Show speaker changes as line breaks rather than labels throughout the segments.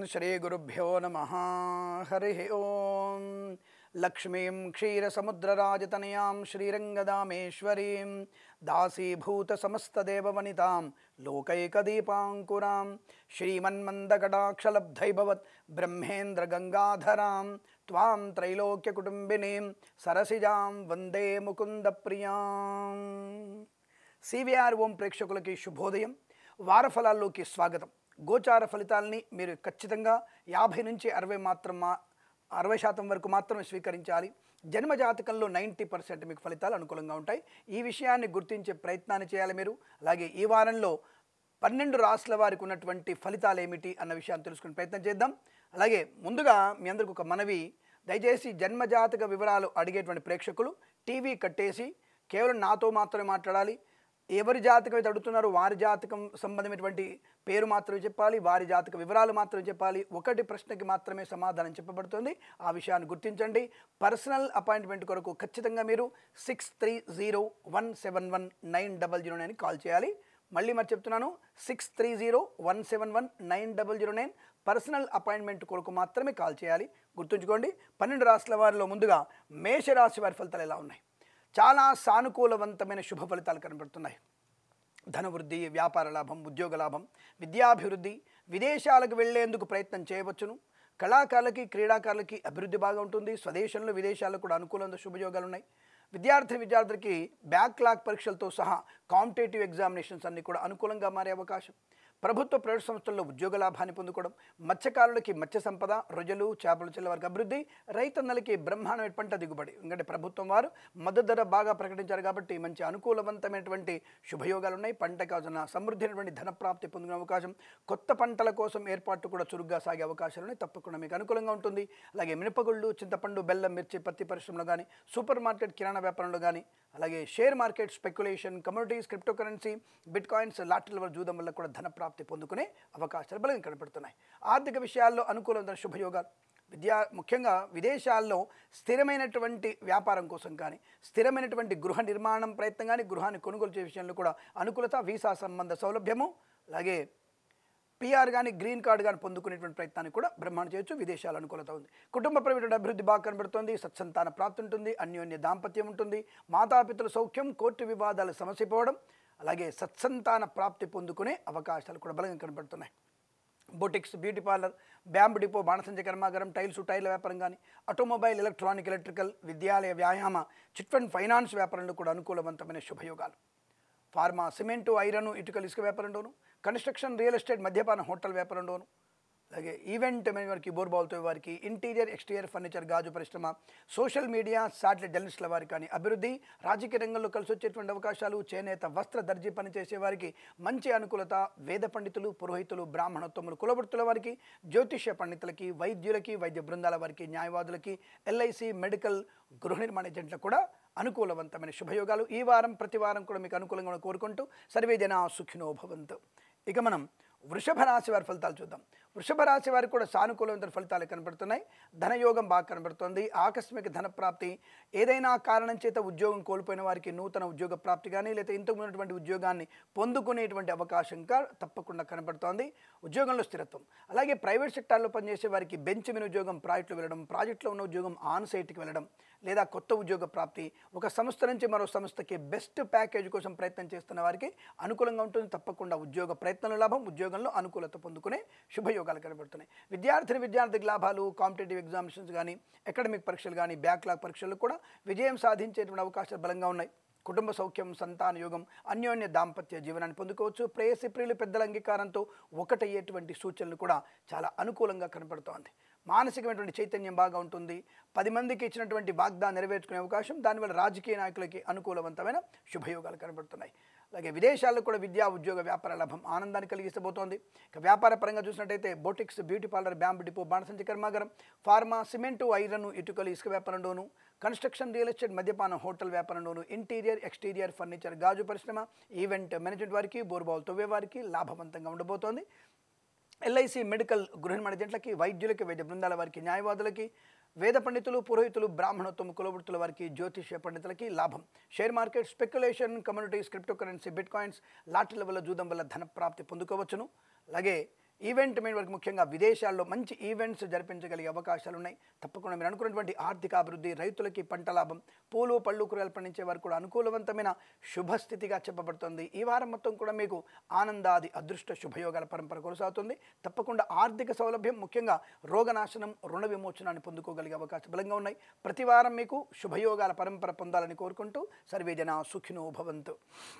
శ్రీగురుభ్యో నమ హరి ఓం లక్ష్మీం క్షీరసముద్రరాజతనయాం శ్రీరంగదామేశ్వరీం దాసీభూతసమస్తదేవవనితాం లోకైకదీపాంకురాం శ్రీమన్మందకటాక్షలబ్ధైభవత్ బ్రహ్మేంద్రగంగాధరాం త్వాం త్రైలోక్యకుటుంబినీం సరసిజాం వందే ముకుందప్రియాం సివిఆర్ ఓం ప్రేక్షకులకి శుభోదయం వారఫలాల్లోకి స్వాగతం గోచార ఫలితాలని మీరు ఖచ్చితంగా యాభై నుంచి అరవై మాత్రం మా అరవై శాతం వరకు మాత్రమే స్వీకరించాలి జన్మ జాతకంలో నైంటీ పర్సెంట్ మీకు ఫలితాలు అనుకూలంగా ఉంటాయి ఈ విషయాన్ని గుర్తించే ప్రయత్నాన్ని చేయాలి మీరు అలాగే ఈ వారంలో పన్నెండు రాష్ట్రాల వారికి ఉన్నటువంటి ఫలితాలు ఏమిటి అన్న విషయాన్ని తెలుసుకునే ప్రయత్నం చేద్దాం అలాగే ముందుగా మీ అందరికి ఒక మనవి దయచేసి జన్మజాతక వివరాలు అడిగేటువంటి ప్రేక్షకులు టీవీ కట్టేసి కేవలం నాతో మాత్రమే మాట్లాడాలి ఎవరి జాతకం అయితే అడుగుతున్నారో వారి జాతకం సంబంధమైనటువంటి పేరు మాత్రమే చెప్పాలి వారి జాతక వివరాలు మాత్రమే చెప్పాలి ఒకటి ప్రశ్నకి మాత్రమే సమాధానం చెప్పబడుతుంది ఆ విషయాన్ని గుర్తించండి పర్సనల్ అపాయింట్మెంట్ కొరకు ఖచ్చితంగా మీరు six three zero one seven one nine double zero nine call చేయాలి మళ్ళీ మరి చెప్తున్నాను సిక్స్ three zero one seven one nine double zero నైన్ పర్సనల్ అపాయింట్మెంట్ కొరకు మాత్రమే కాల్ చేయాలి గుర్తుంచుకోండి పన్నెండు రాష్ట్రాల వారిలో ముందుగా మేషరాశి వారి ఫలితాలు ఎలా ఉన్నాయి చాలా సానుకూలవంతమైన శుభ ఫలితాలు కనబడుతున్నాయి ధనవృద్ధి వ్యాపార లాభం ఉద్యోగ లాభం విద్యాభివృద్ధి విదేశాలకు వెళ్లేందుకు ప్రయత్నం చేయవచ్చును కళాకారులకి క్రీడాకారులకి అభివృద్ధి బాగా ఉంటుంది స్వదేశంలో విదేశాల్లో కూడా అనుకూలంగా శుభయోగాలు ఉన్నాయి విద్యార్థి విద్యార్థులకి బ్యాక్లాగ్ పరీక్షలతో సహా కాంపిటేటివ్ ఎగ్జామినేషన్స్ అన్ని కూడా అనుకూలంగా మారే అవకాశం ప్రభుత్వ ప్రైవేట్ సంస్థల్లో ఉద్యోగ లాభాన్ని పొందుకోవడం మత్స్యకారులకి మత్స్య సంపద రొయ్యలు చేపలు చెల్ల వారికి అభివృద్ధి రైతన్నలకి బ్రహ్మాండమైన పంట దిగుబడి ఎందుకంటే ప్రభుత్వం వారు మద్దతు ధర బాగా ప్రకటించారు కాబట్టి మంచి అనుకూలవంతమైనటువంటి శుభయోగాలు ఉన్నాయి పంట కావాల్సిన సమృద్ధి అయినటువంటి ధన ప్రాప్తి పొందుకునే అవకాశం కొత్త పంటల కోసం ఏర్పాటు కూడా చురుగ్గా సాగే అవకాశాలు ఉన్నాయి తప్పకుండా మీకు అనుకూలంగా ఉంటుంది అలాగే మినపగుళ్ళు చింతపండు బెల్లం మిర్చి పత్తి పరిశ్రమలో కానీ సూపర్ మార్కెట్ కిరాణా వ్యాపారంలో కానీ అలాగే share market speculation communities cryptocurrency bitcoins లాటరీల వల్ల జూదం వల్ల కూడా ధన ప్రాప్తి పొందుకునే అవకాశాలు బలంగా కనపడుతున్నాయి ఆర్థిక విషయాల్లో అనుకూలమైన శుభయోగాలు విద్యా ముఖ్యంగా విదేశాల్లో స్థిరమైనటువంటి వ్యాపారం కోసం కానీ స్థిరమైనటువంటి గృహ నిర్మాణం ప్రయత్నం కానీ గృహాన్ని కొనుగోలు చేసే విషయంలో కూడా అనుకూలత వీసా సంబంధ సౌలభ్యము అలాగే పిఆర్ కానీ గ్రీన్ కార్డు కానీ పొందుకునేటువంటి ప్రయత్నాన్ని కూడా బ్రహ్మాండ చేయొచ్చు విదేశాల అనుకూలత ఉంది కుటుంబ ప్రవీణ అభివృద్ధి బాగా కనబడుతుంది సత్సంతాన ప్రాప్తి ఉంటుంది అన్యోన్య దాంపత్యం ఉంటుంది మాతాపితల సౌఖ్యం కోర్టు వివాదాలు సమసిపోవడం అలాగే సత్సంతాన ప్రాప్తి పొందుకునే అవకాశాలు కూడా బలంగా కనబడుతున్నాయి boutiques beauty parlour bamboo depot బాణసంచ కర్మాగారం టైల్స్ టైర్ల వ్యాపారం కానీ ఆటోమొబైల్ ఎలక్ట్రానిక్ ఎలక్ట్రికల్ విద్యాలయ వ్యాయామ చిట్ ఫండ్ ఫైనాన్స్ వ్యాపారంలో కూడా అనుకూలవంతమైన శుభయోగాలు ఫార్మా సిమెంటు ఐరన్ ఇటుకలు ఇసుక వ్యాపారంలోను కన్స్ట్రక్షన్ రియల్ ఎస్టేట్ మద్యపాన హోటల్ వ్యాపారంలోను అలాగే ఈవెంట్ మేనేజ్ వారికి బోర్బాల్తో వారికి ఇంటీరియర్ ఎక్స్టీరియర్ ఫర్నిచర్ గాజు పరిశ్రమ సోషల్ మీడియా శాటిలైట్ జర్నలిస్టుల వారికి కానీ అభివృద్ధి రాజకీయ రంగంలో కలిసి వచ్చేటువంటి అవకాశాలు చేనేత వస్త్ర దర్జీ పనిచేసే వారికి మంచి అనుకూలత వేద పండితులు పురోహితులు బ్రాహ్మణోత్తములు కులవృత్తుల వారికి జ్యోతిష్య పండితులకి వైద్యులకి వైద్య బృందాల వారికి న్యాయవాదులకి ఎల్ఐసి మెడికల్ గృహ నిర్మాణ ఏజెంట్లకు కూడా అనుకూలవంతమైన శుభయోగాలు ఈ వారం ప్రతి వారం కూడా మీకు అనుకూలంగా కోరుకుంటూ సర్వే జన సుఖినో భవంతు ఇక మనం వృషభ రాశి వారి ఫలితాలు చూద్దాం వృషభ రాశి వారికి కూడా సానుకూలమైన ఫలితాలు కనబడుతున్నాయి ధనయోగం బాగా కనబడుతుంది ఆకస్మిక ధన ప్రాప్తి ఏదైనా కారణం చేత ఉద్యోగం కోల్పోయిన వారికి నూతన ఉద్యోగ ప్రాప్తి కానీ లేదా ఇంతకు ఉన్నటువంటి ఉద్యోగాన్ని పొందుకునేటువంటి అవకాశంగా తప్పకుండా కనబడుతోంది ఉద్యోగంలో స్థిరత్వం అలాగే ప్రైవేట్ సెక్టార్లో పనిచేసే వారికి బెంచ్ మీద ఉద్యోగం ప్రాజెక్టులో వెళ్ళడం ప్రాజెక్టులో ఉన్న ఉద్యోగం ఆన్ సైట్కి వెళ్ళడం లేదా కొత్త ఉద్యోగ ప్రాప్తి ఒక సంస్థ నుంచి మరో సంస్థకి బెస్ట్ ప్యాకేజ్ కోసం ప్రయత్నం చేస్తున్న వారికి అనుకూలంగా ఉంటుంది తప్పకుండా ఉద్యోగ ప్రయత్నంలో లాభం ఉద్యోగంలో అనుకూలత పొందుకునే శుభయోగాలు కనబడుతున్నాయి విద్యార్థిని విద్యార్థికి లాభాలు కాంపిటేటివ్ ఎగ్జామినేషన్స్ కానీ అకాడమిక్ పరీక్షలు కానీ బ్యాక్లాగ్ పరీక్షలు కూడా విజయం సాధించేటువంటి అవకాశాలు బలంగా ఉన్నాయి కుటుంబ సౌఖ్యం సంతాన యోగం అన్యోన్య దాంపత్య జీవనాన్ని పొందుకోవచ్చు ప్రేయసి ప్రియులు పెద్దల అంగీకారంతో ఒకటయ్యేటువంటి సూచనలు కూడా చాలా అనుకూలంగా కనపడుతోంది మానసికమైనటువంటి చైతన్యం బాగా ఉంటుంది పది మందికి ఇచ్చినటువంటి వాగ్దానం నెరవేర్చుకునే అవకాశం దానివల్ల రాజకీయ నాయకులకి అనుకూలవంతమైన శుభయోగాలు కనబడుతున్నాయి అలాగే విదేశాల్లో కూడా విద్యా ఉద్యోగ వ్యాపార లాభం ఆనందాన్ని కలిగిస్తబోతోంది ఇక వ్యాపార పరంగా చూసినట్టయితే boutiques beauty parlour bamboo depot బాణసంచి కర్మాగారం ఫార్మా సిమెంటు ఐరన్ ఇటుకలు ఇసుక వ్యాపారంలోను కన్స్ట్రక్షన్ రియల్ ఎస్టేట్ మద్యపానం హోటల్ వ్యాపారంలోను ఇంటీరియర్ ఎక్స్టీరియర్ ఫర్నిచర్ గాజు పరిశ్రమ ఈవెంట్ మేనేజ్మెంట్ వారికి బోర్బాల్ తవ్వే వారికి లాభవంతంగా ఉండబోతోంది ఎల్ఐసి మెడికల్ గృహ నిర్మాణ ఏజెంట్లకి వైద్యులకి వైద్య బృందాల వారికి న్యాయవాదులకి వేద పండితులు పురోహితులు బ్రాహ్మణోత్తమ కులవృత్తుల వారికి జ్యోతిష్య పండితులకి లాభం share market speculation communities cryptocurrency bitcoins లాటరీల వల్ల జూదం వల్ల ధన ప్రాప్తి పొందుకోవచ్చును అలాగే ఈవెంట్ మీద వరకు ముఖ్యంగా విదేశాల్లో మంచి ఈవెంట్స్ జరిపించగలిగే అవకాశాలు ఉన్నాయి తప్పకుండా మీరు అనుకున్నటువంటి ఆర్థిక అభివృద్ధి రైతులకి పంట లాభం పూలు పళ్ళు కూరలు పండించే వారు కూడా అనుకూలవంతమైన శుభస్థితిగా చెప్పబడుతుంది ఈ వారం మొత్తం కూడా మీకు ఆనందాది అదృష్ట శుభయోగాల పరంపర కొనసాగుతుంది తప్పకుండా ఆర్థిక సౌలభ్యం ముఖ్యంగా రోగనాశనం రుణ విమోచనాన్ని పొందుకోగలిగే అవకాశం బలంగా ఉన్నాయి ప్రతి వారం మీకు శుభయోగాల పరంపర పొందాలని కోరుకుంటూ సర్వేజన సుఖినో భవంతు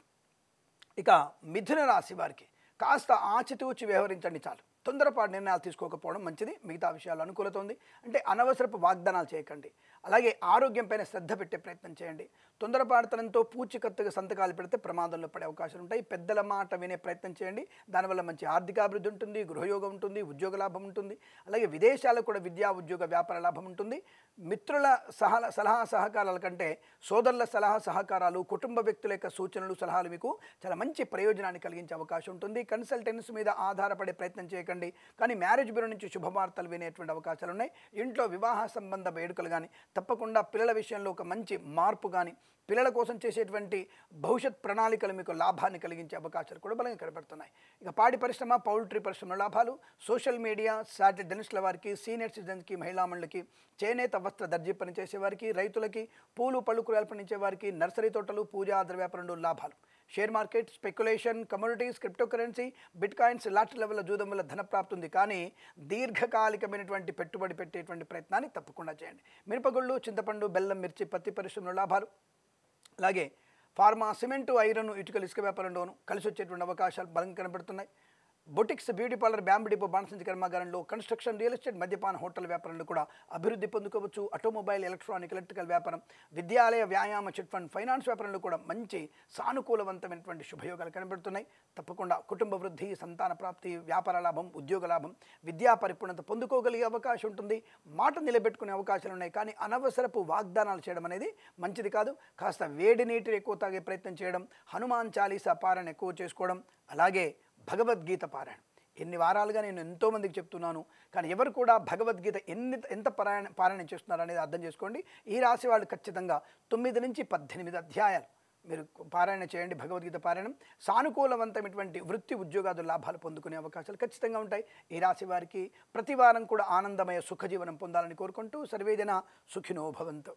ఇక మిథున రాశి వారికి కాస్త ఆచితూచి వ్యవహరించండి చాలు తొందరపాటు నిర్ణయాలు తీసుకోకపోవడం మంచిది మిగతా విషయాలు అనుకూలత ఉంది అంటే అనవసరపు వాగ్దానాలు చేయకండి అలాగే ఆరోగ్యం పైన శ్రద్ధ పెట్టే ప్రయత్నం చేయండి తొందరపాటుతనంతో పూచికత్తుగా సంతకాలు పెడితే ప్రమాదంలో పడే అవకాశాలు ఉంటాయి పెద్దల మాట వినే ప్రయత్నం చేయండి దానివల్ల మంచి ఆర్థికాభివృద్ధి ఉంటుంది గృహయోగం ఉంటుంది ఉద్యోగ లాభం ఉంటుంది అలాగే విదేశాలకు కూడా విద్యా ఉద్యోగ వ్యాపార లాభం ఉంటుంది మిత్రుల సహ సలహా సహకారాల కంటే సోదరుల సలహా సహకారాలు కుటుంబ వ్యక్తుల యొక్క సూచనలు సలహాలు మీకు చాలా మంచి ప్రయోజనాన్ని కలిగించే అవకాశం ఉంటుంది కన్సల్టెన్స్ మీద ఆధారపడే ప్రయత్నం చేయకండి కానీ మ్యారేజ్ బ్యూరో నుంచి శుభవార్తలు వినేటువంటి అవకాశాలు ఉన్నాయి ఇంట్లో వివాహ సంబంధ వేడుకలు కానీ తప్పకుండా పిల్లల విషయంలో ఒక మంచి మార్పు కానీ పిల్లల కోసం చేసేటువంటి భవిష్యత్ ప్రణాళికలు మీకు లాభాన్ని కలిగించే అవకాశాలు కూడా బలంగా కనబడుతున్నాయి ఇక పాడి పరిశ్రమ పౌల్ట్రీ పరిశ్రమ లాభాలు సోషల్ మీడియా సాటి జర్నలిస్టుల వారికి సీనియర్ సిటిజన్స్కి మహిళామణులకి చేనేత వస్త్ర దర్జీ పనిచేసే వారికి రైతులకి పూలు పళ్ళు కూరలు పండించే వారికి నర్సరీ తోటలు పూజా ఆధార వ్యాపారంలో లాభాలు share market speculation communities cryptocurrency bitcoins లాట్ లెవెల్ జూదం వల్ల ధన ప్రాప్తి ఉంది కానీ దీర్ఘకాలికమైనటువంటి పెట్టుబడి పెట్టేటువంటి ప్రయత్నాన్ని తప్పకుండా చేయండి మిరపగుళ్ళు చింతపండు బెల్లం మిర్చి పత్తి పరిశ్రమలో లాభాలు అలాగే ఫార్మా సిమెంటు ఐరన్ ఇటుకలు ఇసుక వ్యాపారంలోనూ కలిసి వచ్చేటువంటి అవకాశాలు బలంగా కనబడుతున్నాయి boutiques beauty parlour bamboo depot బాణసంచి కర్మాగారంలో కన్స్ట్రక్షన్ రియల్ ఎస్టేట్ మద్యపాన హోటల్ వ్యాపారంలో కూడా అభివృద్ధి పొందుకోవచ్చు ఆటోమొబైల్ ఎలక్ట్రానిక్ ఎలక్ట్రికల్ వ్యాపారం విద్యాలయ వ్యాయామ చిట్ ఫండ్ ఫైనాన్స్ వ్యాపారంలో కూడా మంచి సానుకూలవంతమైనటువంటి శుభయోగాలు కనబడుతున్నాయి తప్పకుండా కుటుంబ వృద్ధి సంతాన ప్రాప్తి వ్యాపార లాభం ఉద్యోగ లాభం విద్యా పరిపూర్ణత పొందుకోగలిగే అవకాశం ఉంటుంది మాట నిలబెట్టుకునే అవకాశాలు ఉన్నాయి కానీ అనవసరపు వాగ్దానాలు చేయడం అనేది మంచిది కాదు కాస్త వేడి నీటిని ఎక్కువ తాగే ప్రయత్నం చేయడం హనుమాన్ చాలీసా పారాయణ ఎక్కువ చేసుకోవడం అలాగే భగవద్గీత పారాయణ ఎన్ని వారాలుగా నేను ఎంతోమందికి చెప్తున్నాను కానీ ఎవరు కూడా భగవద్గీత ఎన్ని ఎంత పారాయణ పారాయణ చేస్తున్నారు అనేది అర్థం చేసుకోండి ఈ రాశి వాళ్ళు ఖచ్చితంగా తొమ్మిది నుంచి పద్దెనిమిది అధ్యాయాలు మీరు పారాయణ చేయండి భగవద్గీత పారాయణం సానుకూలవంతమైనటువంటి వృత్తి ఉద్యోగాదు లాభాలు పొందుకునే అవకాశాలు ఖచ్చితంగా ఉంటాయి ఈ రాశి వారికి ప్రతి వారం కూడా ఆనందమయ సుఖజీవనం పొందాలని కోరుకుంటూ సర్వేజన సుఖినో భవంతు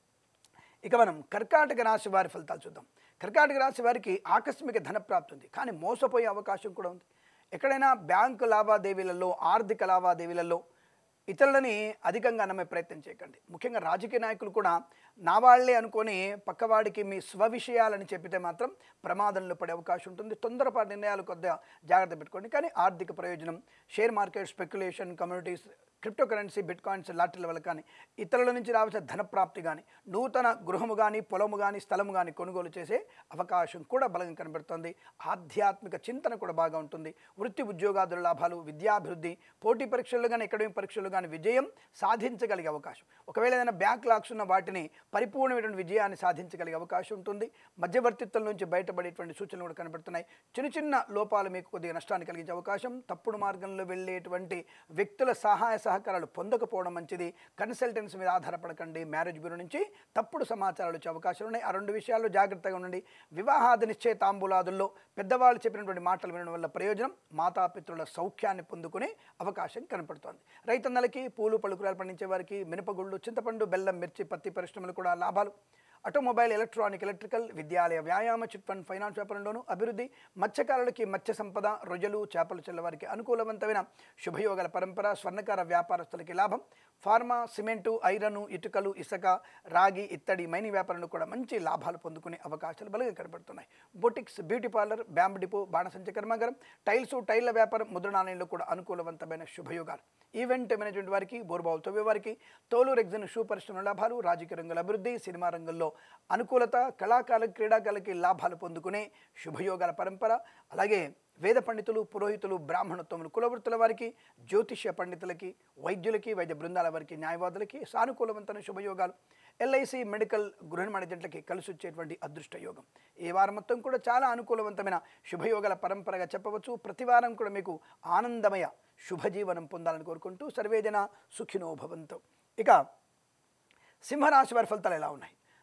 ఇక మనం కర్కాటక రాశి వారి ఫలితాలు చూద్దాం కర్కాటక రాశి వారికి ఆకస్మిక ధన ప్రాప్తి ఉంది కానీ మోసపోయే అవకాశం కూడా ఉంది ఎక్కడైనా బ్యాంకు లావాదేవీలలో ఆర్థిక లావాదేవీలలో ఇతరులని అధికంగా నమ్మే ప్రయత్నం చేయకండి ముఖ్యంగా రాజకీయ నాయకులు కూడా నా వాళ్ళే అనుకొని పక్కవాడికి మీ స్వవిషయాలని చెప్పితే మాత్రం ప్రమాదంలో పడే అవకాశం ఉంటుంది తొందరపాటు నిర్ణయాలు కొద్దిగా జాగ్రత్త పెట్టుకోండి కానీ ఆర్థిక ప్రయోజనం share market speculation communities cryptocurrency bitcoins లాటరీల వల్ల కానీ ఇతరుల నుంచి రావాల్సిన ధన ప్రాప్తి కానీ నూతన గృహము కానీ పొలము కానీ స్థలము కానీ కొనుగోలు చేసే అవకాశం కూడా బలంగా కనబడుతుంది ఆధ్యాత్మిక చింతన కూడా బాగా ఉంటుంది వృత్తి ఉద్యోగాదుల లాభాలు విద్యాభివృద్ధి పోటీ పరీక్షల్లో కానీ అకాడమిక్ పరీక్షల్లో కానీ విజయం సాధించగలిగే అవకాశం ఒకవేళ ఏదైనా బ్యాక్ లాక్స్ ఉన్న వాటిని పరిపూర్ణమైనటువంటి విజయాన్ని సాధించగలిగే అవకాశం ఉంటుంది మధ్యవర్తిత్వం నుంచి బయటపడేటువంటి సూచనలు కూడా కనబడుతున్నాయి చిన్న చిన్న లోపాలు మీకు కొద్దిగా నష్టాన్ని కలిగించే అవకాశం తప్పుడు మార్గంలో వెళ్ళేటువంటి వ్యక్తుల సహాయ సహకారాలు పొందకపోవడం మంచిది కన్సల్టెన్స్ మీద ఆధారపడకండి మ్యారేజ్ బ్యూరో నుంచి తప్పుడు సమాచారాలు వచ్చే అవకాశాలు ఉన్నాయి ఆ రెండు విషయాల్లో జాగ్రత్తగా ఉండండి వివాహాది నిశ్చయ తాంబూలాదుల్లో పెద్దవాళ్ళు చెప్పినటువంటి మాటలు వినడం వల్ల ప్రయోజనం మాతాపితృల సౌఖ్యాన్ని పొందుకునే అవకాశం కనపడుతోంది రైతన్నలకి పూలు పలుకురాలు పండించే వారికి మినపగుళ్ళు చింతపండు బెల్లం మిర్చి పత్తి పరిశ్రమలు కూడా లాభాలు ఆటోమొబైల్ ఎలక్ట్రానిక్ ఎలక్ట్రికల్ విద్యాలయ వ్యాయామ చిట్ ఫండ్ ఫైనాన్స్ వ్యాపారంలోనూ అభివృద్ధి మత్స్యకారులకి మత్స్య సంపద రొయ్యలు చేపలు చెల్లవారికి అనుకూలవంతమైన శుభయోగాల పరంపర స్వర్ణకార వ్యాపారస్తులకి లాభం ఫార్మా సిమెంటు ఐరన్ ఇటుకలు ఇసుక రాగి ఇత్తడి మైని వ్యాపారంలో కూడా మంచి లాభాలు పొందుకునే అవకాశాలు బలంగా కనబడుతున్నాయి boutiques beauty parlour bamboo depot బాణసంచ కర్మాగారం టైల్స్ టైళ్ల వ్యాపారం ముద్రణాలయంలో కూడా అనుకూలవంతమైన శుభయోగాలు ఈవెంట్ మేనేజ్మెంట్ వారికి బోర్బావులు తవ్వే వారికి తోలు రెగ్జిన్ షూ పరిశ్రమ లాభాలు రాజకీయ రంగుల అభివృద్ధి సినిమా రంగంలో అనుకూలత కళాకారుల క్రీడాకారులకి లాభాలు పొందుకునే శుభయోగాల పరంపర అలాగే వేద పండితులు పురోహితులు బ్రాహ్మణత్వములు కులవృత్తుల వారికి జ్యోతిష్య పండితులకి వైద్యులకి వైద్య బృందాల వారికి న్యాయవాదులకి సానుకూలవంతమైన శుభయోగాలు ఎల్ఐసి మెడికల్ గృహ మేనేజెంట్లకి కలిసి వచ్చేటువంటి అదృష్ట యోగం ఈ వారం మొత్తం కూడా చాలా అనుకూలవంతమైన శుభయోగాల పరంపరగా చెప్పవచ్చు ప్రతి వారం కూడా మీకు ఆనందమయ శుభజీవనం పొందాలని కోరుకుంటూ సర్వేజన సుఖినో భవంతు ఇక సింహరాశి వారి ఫలితాలు ఎలా ఉన్నాయి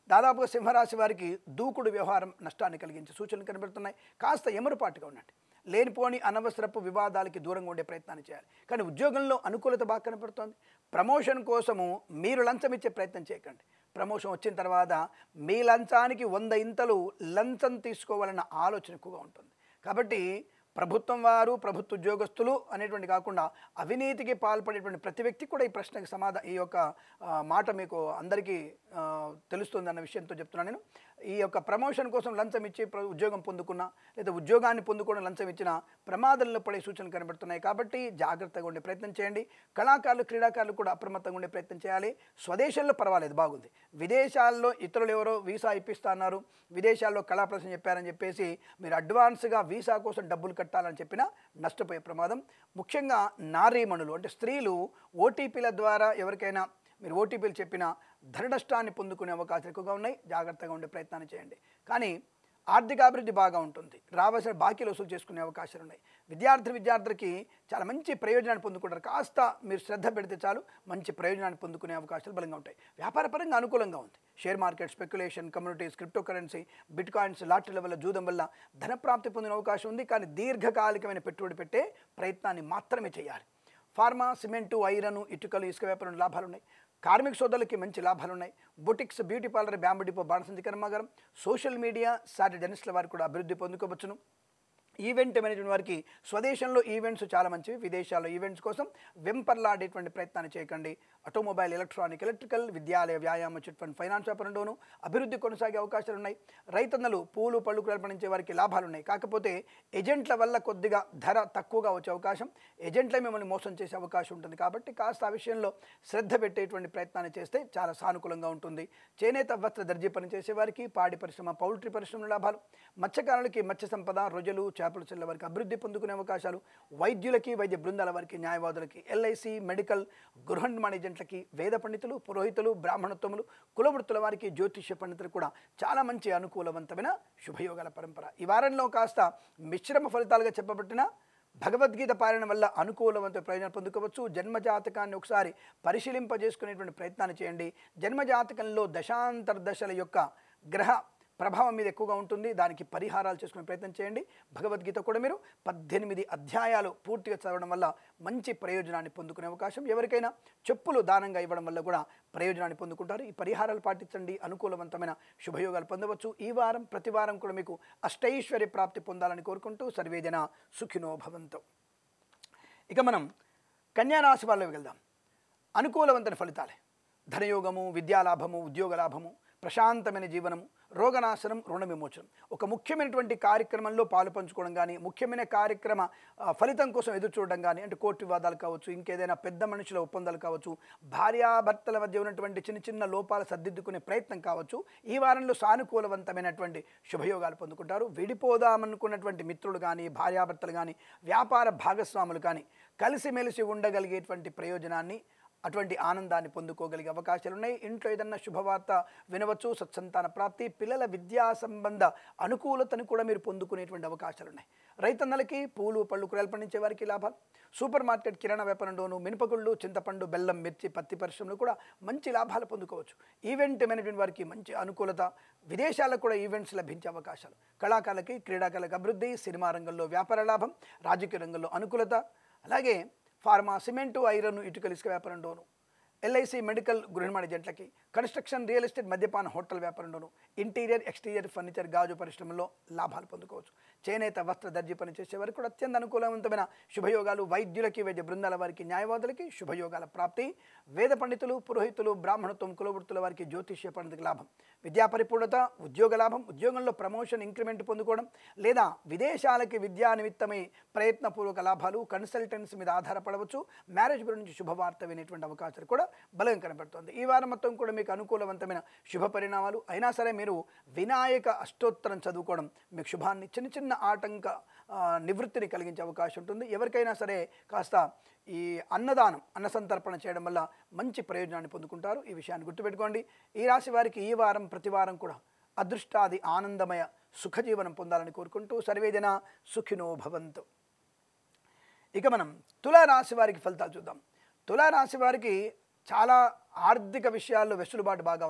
దాదాపుగా సింహరాశి వారికి దూకుడు వ్యవహారం నష్టాన్ని కలిగించే సూచనలు కనబడుతున్నాయి కాస్త ఎమరుపాటుగా ఉండండి లేనిపోని అనవసరపు వివాదాలకి దూరంగా ఉండే ప్రయత్నాన్ని చేయాలి కానీ ఉద్యోగంలో అనుకూలత బాగా కనపడుతోంది ప్రమోషన్ కోసము మీరు లంచం ఇచ్చే ప్రయత్నం చేయకండి ప్రమోషన్ వచ్చిన తర్వాత మీ లంచానికి వంద ఇంతలు లంచం తీసుకోవాలన్న ఆలోచన ఎక్కువగా ఉంటుంది కాబట్టి ప్రభుత్వం వారు ప్రభుత్వ ఉద్యోగస్తులు అనేటువంటి కాకుండా అవినీతికి పాల్పడేటువంటి ప్రతి వ్యక్తి కూడా ఈ ప్రశ్నకి సమాధా ఈ యొక్క ఆ, మాట మీకు అందరికీ ఆ, తెలుస్తుంది అన్న విషయంతో చెప్తున్నాను నేను ఈ యొక్క ప్రమోషన్ కోసం లంచం ఇచ్చి ప్ర- ఉద్యోగం పొందుకున్నా లేదా ఉద్యోగాన్ని పొందుకోవడం లంచం ఇచ్చిన ప్రమాదంలో పడే సూచనలు కనబడుతున్నాయి కాబట్టి జాగ్రత్తగా ఉండే ప్రయత్నం చేయండి కళాకారులు క్రీడాకారులు కూడా అప్రమత్తంగా ఉండే ప్రయత్నం చేయాలి స్వదేశంలో పర్వాలేదు బాగుంది విదేశాల్లో ఇతరులు ఎవరో వీసా ఇప్పిస్తున్నారు విదేశాల్లో కళా ప్రదర్శన చెప్పారని చెప్పేసి మీరు అడ్వాన్స్గా వీసా కోసం డబ్బులు కట్టాలని చెప్పినా నష్టపోయే ప్రమాదం ముఖ్యంగా నారీమణులు అంటే స్త్రీలు ఓటీపీల ద్వారా ఎవరికైనా మీరు ఓటీపీలు చెప్పిన ధర నష్టాన్ని పొందుకునే అవకాశాలు ఎక్కువగా ఉన్నాయి జాగ్రత్తగా ఉండే ప్రయత్నాన్ని చేయండి కానీ ఆర్థికాభివృద్ధి బాగా ఉంటుంది రావాల్సిన బాకీలు వసూలు చేసుకునే అవకాశాలు ఉన్నాయి విద్యార్థి విద్యార్థులకి చాలా మంచి ప్రయోజనాన్ని పొందుకుంటారు కాస్త మీరు శ్రద్ధ పెడితే చాలు మంచి ప్రయోజనాన్ని పొందుకునే అవకాశాలు బలంగా ఉంటాయి వ్యాపారపరంగా అనుకూలంగా ఉంది share market speculation communities cryptocurrency bitcoins లాటరీల వల్ల జూదం వల్ల ధనప్రాప్తి పొందిన అవకాశం ఉంది కానీ దీర్ఘకాలికమైన పెట్టుబడి పెట్టే ప్రయత్నాన్ని మాత్రమే చేయాలి ఫార్మా సిమెంటు ఐరన్ ఇటుకలు ఇసుక వ్యాపారం లాభాలు ఉన్నాయి కార్మిక సోదరులకి మంచి లాభాలు ఉన్నాయి boutiques beauty parlour bamboo depot బాణసంచి కర్మాగారం సోషల్ మీడియా సాటి జర్నలిస్టుల వారు కూడా అభివృద్ధి పొందుకోవచ్చును ఈవెంట్ మేనేజ్మెంట్ వారికి స్వదేశంలో ఈవెంట్స్ చాలా మంచివి విదేశాల్లో ఈవెంట్స్ కోసం వెంపర్లాడేటువంటి ప్రయత్నాన్ని చేయకండి ఆటోమొబైల్ ఎలక్ట్రానిక్ ఎలక్ట్రికల్ విద్యాలయ వ్యాయామ చిట్ ఫండ్ ఫైనాన్స్ వ్యాపారంలోనూ అభివృద్ధి కొనసాగే అవకాశాలు ఉన్నాయి రైతన్నలు పూలు పళ్ళు కూరలు పండించే వారికి లాభాలు ఉన్నాయి కాకపోతే ఏజెంట్ల వల్ల కొద్దిగా ధర తక్కువగా వచ్చే అవకాశం ఏజెంట్లే మిమ్మల్ని మోసం చేసే అవకాశం ఉంటుంది కాబట్టి కాస్త ఆ విషయంలో శ్రద్ధ పెట్టేటువంటి ప్రయత్నాన్ని చేస్తే చాలా సానుకూలంగా ఉంటుంది చేనేత వస్త్ర దర్జీ పని చేసే వారికి పాడి పరిశ్రమ పౌల్ట్రీ పరిశ్రమ లాభాలు మత్స్యకారులకి మత్స్య సంపద రొజలు చేపల చెల్ల వారికి అభివృద్ధి పొందుకునే అవకాశాలు వైద్యులకి వైద్య బృందాల వారికి న్యాయవాదులకి ఎల్ఐసి మెడికల్ గృహ నిర్మాణ ఏజెంట్లకి వేద పండితులు పురోహితులు బ్రాహ్మణత్వములు కులవృత్తుల వారికి జ్యోతిష్య పండితులు కూడా చాలా మంచి అనుకూలవంతమైన శుభయోగాల పరంపర ఈ వారంలో కాస్త మిశ్రమ ఫలితాలుగా చెప్పబట్టిన భగవద్గీత పాలన వల్ల అనుకూలవంత ప్రయోజనం పొందుకోవచ్చు జన్మజాతకాన్ని ఒకసారి పరిశీలింపజేసుకునేటువంటి ప్రయత్నాన్ని చేయండి జన్మజాతకంలో దశాంతర దశల యొక్క గ్రహ ప్రభావం మీద ఎక్కువగా ఉంటుంది దానికి పరిహారాలు చేసుకునే ప్రయత్నం చేయండి భగవద్గీత కూడా మీరు పద్దెనిమిది అధ్యాయాలు పూర్తిగా చదవడం వల్ల మంచి ప్రయోజనాన్ని పొందుకునే అవకాశం ఎవరికైనా చెప్పులు దానంగా ఇవ్వడం వల్ల కూడా ప్రయోజనాన్ని పొందుకుంటారు ఈ పరిహారాలు పాటించండి అనుకూలవంతమైన శుభయోగాలు పొందవచ్చు ఈ వారం ప్రతి వారం కూడా మీకు అష్టైశ్వర్య ప్రాప్తి పొందాలని కోరుకుంటూ సర్వేజన సుఖినో భవంతో ఇక మనం కన్యారాశి వాళ్ళకి వెళ్దాం అనుకూలవంతమైన ఫలితాలే ధనయోగము విద్యాలాభము ఉద్యోగ లాభము ప్రశాంతమైన జీవనము రోగనాశనం రుణ విమోచనం ఒక ముఖ్యమైనటువంటి కార్యక్రమంలో పాలు పంచుకోవడం కానీ ముఖ్యమైన కార్యక్రమ ఆ, ఫలితం కోసం ఎదురు చూడడం కానీ అంటే కోర్టు వివాదాలు కావచ్చు ఇంకేదైనా పెద్ద మనుషుల ఒప్పందాలు కావచ్చు భార్యాభర్తల మధ్య ఉన్నటువంటి చిన్న చిన్న లోపాలు సర్దిద్దుకునే ప్రయత్నం కావచ్చు ఈ వారంలో సానుకూలవంతమైనటువంటి శుభయోగాలు పొందుకుంటారు విడిపోదామనుకున్నటువంటి మిత్రులు కానీ భార్యాభర్తలు కానీ వ్యాపార భాగస్వాములు కానీ కలిసిమెలిసి ఉండగలిగేటువంటి ప్రయోజనాన్ని అటువంటి ఆనందాన్ని పొందుకోగలిగే అవకాశాలు ఉన్నాయి ఇంట్లో ఏదన్నా శుభవార్త వినవచ్చు సత్సంతాన ప్రాప్తి పిల్లల విద్యా సంబంధ అనుకూలతను కూడా మీరు పొందుకునేటువంటి అవకాశాలు ఉన్నాయి రైతన్నలకి పూలు పళ్ళు కూరలు పండించే వారికి లాభాలు సూపర్ మార్కెట్ కిరాణా వ్యాపారంలోను మినపగుళ్ళు చింతపండు బెల్లం మిర్చి పత్తి పరిశ్రమలు కూడా మంచి లాభాలు పొందుకోవచ్చు ఈవెంట్ మేనేజ్మెంట్ వారికి మంచి అనుకూలత విదేశాలకు కూడా ఈవెంట్స్ లభించే అవకాశాలు కళాకారులకి క్రీడాకారులకు అభివృద్ధి సినిమా రంగంలో వ్యాపార లాభం రాజకీయ రంగంలో అనుకూలత అలాగే ఫార్మా సిమెంటు ఐరన్ ఇటుకలు ఇసుక వ్యాపారంలోను ఎల్ఐసి మెడికల్ గృహ నిర్మాణ ఏజెంట్లకి కన్స్ట్రక్షన్ రియల్ ఎస్టేట్ మద్యపాన హోటల్ వ్యాపారంలోను ఇంటీరియర్ ఎక్స్టీరియర్ ఫర్నిచర్ గాజు పరిశ్రమలో లాభాలు పొందుకోవచ్చు చేనేత వస్త్ర దర్జీ పనిచేసే వారికి కూడా అత్యంత అనుకూలవంతమైన శుభయోగాలు వైద్యులకి వైద్య బృందాల వారికి న్యాయవాదులకి శుభయోగాల ప్రాప్తి వేద పండితులు పురోహితులు బ్రాహ్మణత్వం కులవృత్తుల వారికి జ్యోతిష్య పండితులకు లాభం విద్యా పరిపూర్ణత ఉద్యోగ లాభం ఉద్యోగంలో ప్రమోషన్ ఇంక్రిమెంట్ పొందుకోవడం లేదా విదేశాలకి విద్యా నిమిత్తమై ప్రయత్నపూర్వక లాభాలు కన్సల్టెన్సీ మీద ఆధారపడవచ్చు మ్యారేజ్ గురించి శుభవార్త వినేటువంటి అవకాశాలు కూడా బలంగా కనబడుతుంది ఈ వారం మొత్తం కూడా మీకు అనుకూలవంతమైన శుభ పరిణామాలు అయినా సరే మీరు వినాయక అష్టోత్తరం చదువుకోవడం మీకు శుభాన్ని చిన్న చిన్న ఆటంక ఆ, నివృత్తిని కలిగించే అవకాశం ఉంటుంది ఎవరికైనా సరే కాస్త ఈ అన్నదానం అన్న సంతర్పణ చేయడం వల్ల మంచి ప్రయోజనాన్ని పొందుకుంటారు ఈ విషయాన్ని గుర్తుపెట్టుకోండి ఈ రాశి వారికి ఈ వారం ప్రతి వారం కూడా అదృష్టాది ఆనందమయ సుఖజీవనం పొందాలని కోరుకుంటూ సర్వేజన సుఖినో భవంతు ఇక మనం తులారాశి వారికి ఫలితాలు చూద్దాం తులారాశి వారికి చాలా ఆర్థిక విషయాల్లో వెసులుబాటు బాగా ఉంది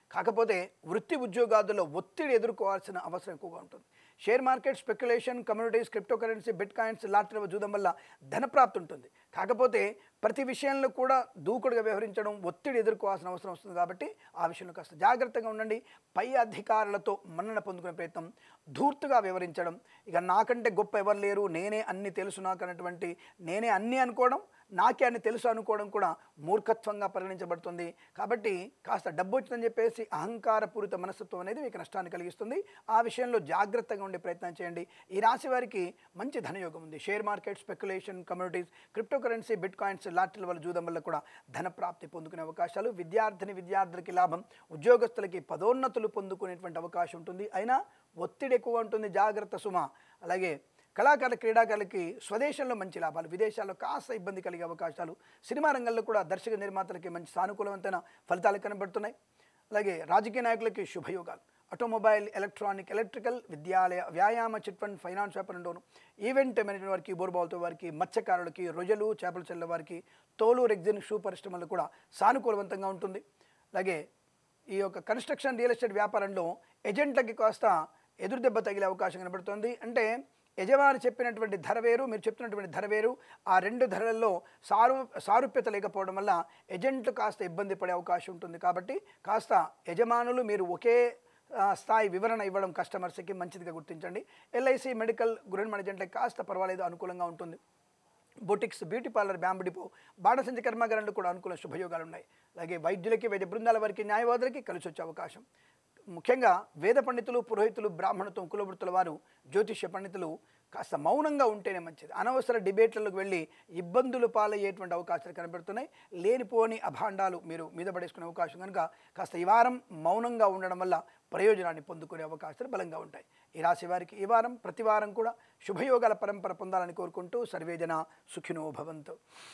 కాకపోతే వృత్తి ఉద్యోగాదుల్లో ఒత్తిడి ఎదుర్కోవాల్సిన అవసరం ఎక్కువగా ఉంటుంది share market speculation communities cryptocurrency bitcoins lottery చూడడం వల్ల ధనప్రాప్తి ఉంటుంది కాకపోతే ప్రతి విషయంలో కూడా దూకుడుగా వ్యవహరించడం ఒత్తిడి ఎదుర్కోవాల్సిన అవసరం వస్తుంది కాబట్టి ఆ విషయంలో కాస్త జాగ్రత్తగా ఉండండి పై అధికారులతో మన్నన పొందుకునే ప్రయత్నం ధూర్తుగా వివరించడం ఇక నాకంటే గొప్ప ఎవరు లేరు నేనే అన్ని తెలుసు నాకు అన్నటువంటి నేనే అన్నీ అనుకోవడం నాకే అని తెలుసు అనుకోవడం కూడా మూర్ఖత్వంగా పరిగణించబడుతుంది కాబట్టి కాస్త డబ్బు వచ్చిందని చెప్పేసి అహంకారపూరిత మనస్తత్వం అనేది మీకు నష్టాన్ని కలిగిస్తుంది ఆ విషయంలో జాగ్రత్తగా ఉండే ప్రయత్నం చేయండి ఈ రాశి వారికి మంచి ధనయోగం ఉంది share market speculation communities cryptocurrency bitcoins లాటరీల వల్ల చూడడం వల్ల కూడా ధన ప్రాప్తి పొందుకునే అవకాశాలు విద్యార్థిని విద్యార్థులకి లాభం ఉద్యోగస్తులకి పదోన్నతులు పొందుకునేటువంటి అవకాశం ఉంటుంది అయినా ఒత్తిడి ఎక్కువ ఉంటుంది జాగ్రత్త సుమ అలాగే కళాకారుల క్రీడాకారులకి స్వదేశంలో మంచి లాభాలు విదేశాల్లో కాస్త ఇబ్బంది కలిగే అవకాశాలు సినిమా రంగంలో కూడా దర్శక నిర్మాతలకి మంచి సానుకూలవంతమైన ఫలితాలు కనబడుతున్నాయి అలాగే రాజకీయ నాయకులకి శుభయోగాలు ఆటోమొబైల్ ఎలక్ట్రానిక్ ఎలక్ట్రికల్ విద్యాలయ వ్యాయామ చిట్ ఫండ్ ఫైనాన్స్ వ్యాపారంలోను ఈవెంట్ మేనేజ్మెంట్ వారికి బోర్బాల్తో వారికి మత్స్యకారులకి రొయ్యలు చేపల చెల్ల వారికి తోలు రెగ్జిన్ షూ పరిశ్రమలు కూడా సానుకూలవంతంగా ఉంటుంది అలాగే ఈ యొక్క కన్స్ట్రక్షన్ రియల్ ఎస్టేట్ వ్యాపారంలో ఏజెంట్లకి కాస్త ఎదురు దెబ్బ తగిలే అవకాశం కనబడుతుంది అంటే యజమాని చెప్పినటువంటి ధర వేరు మీరు చెప్తున్నటువంటి ధర వేరు ఆ రెండు ధరలలో సారు సారూప్యత లేకపోవడం వల్ల ఏజెంట్లు కాస్త ఇబ్బంది పడే అవకాశం ఉంటుంది కాబట్టి కాస్త యజమానులు మీరు ఒకే ఆ, స్థాయి వివరణ ఇవ్వడం కస్టమర్స్కి మంచిదిగా గుర్తించండి ఎల్ఐసి మెడికల్ గృహ మేనేజెంట్లకి కాస్త పర్వాలేదు అనుకూలంగా ఉంటుంది boutiques beauty parlour bamboo depot బాణసంచి కర్మాగారాలు కూడా అనుకూల శుభయోగాలు ఉన్నాయి అలాగే వైద్యులకి వైద్య బృందాల వారికి న్యాయవాదులకి కలిసి వచ్చే అవకాశం ముఖ్యంగా వేద పండితులు పురోహితులు బ్రాహ్మణత్వం కులవృత్తుల వారు జ్యోతిష్య పండితులు కాస్త మౌనంగా ఉంటేనే మంచిది అనవసర డిబేట్లకు వెళ్ళి ఇబ్బందులు పాలయ్యేటువంటి అవకాశాలు కనబడుతున్నాయి లేనిపోని అభాండాలు మీరు మీద పడేసుకునే అవకాశం కనుక కాస్త ఈ వారం మౌనంగా ఉండడం వల్ల ప్రయోజనాన్ని పొందుకునే అవకాశాలు బలంగా ఉంటాయి ఈ రాశి వారికి ఈ వారం ప్రతి వారం కూడా శుభయోగాల పరంపర పొందాలని కోరుకుంటూ సర్వేజన సుఖినో భవంతు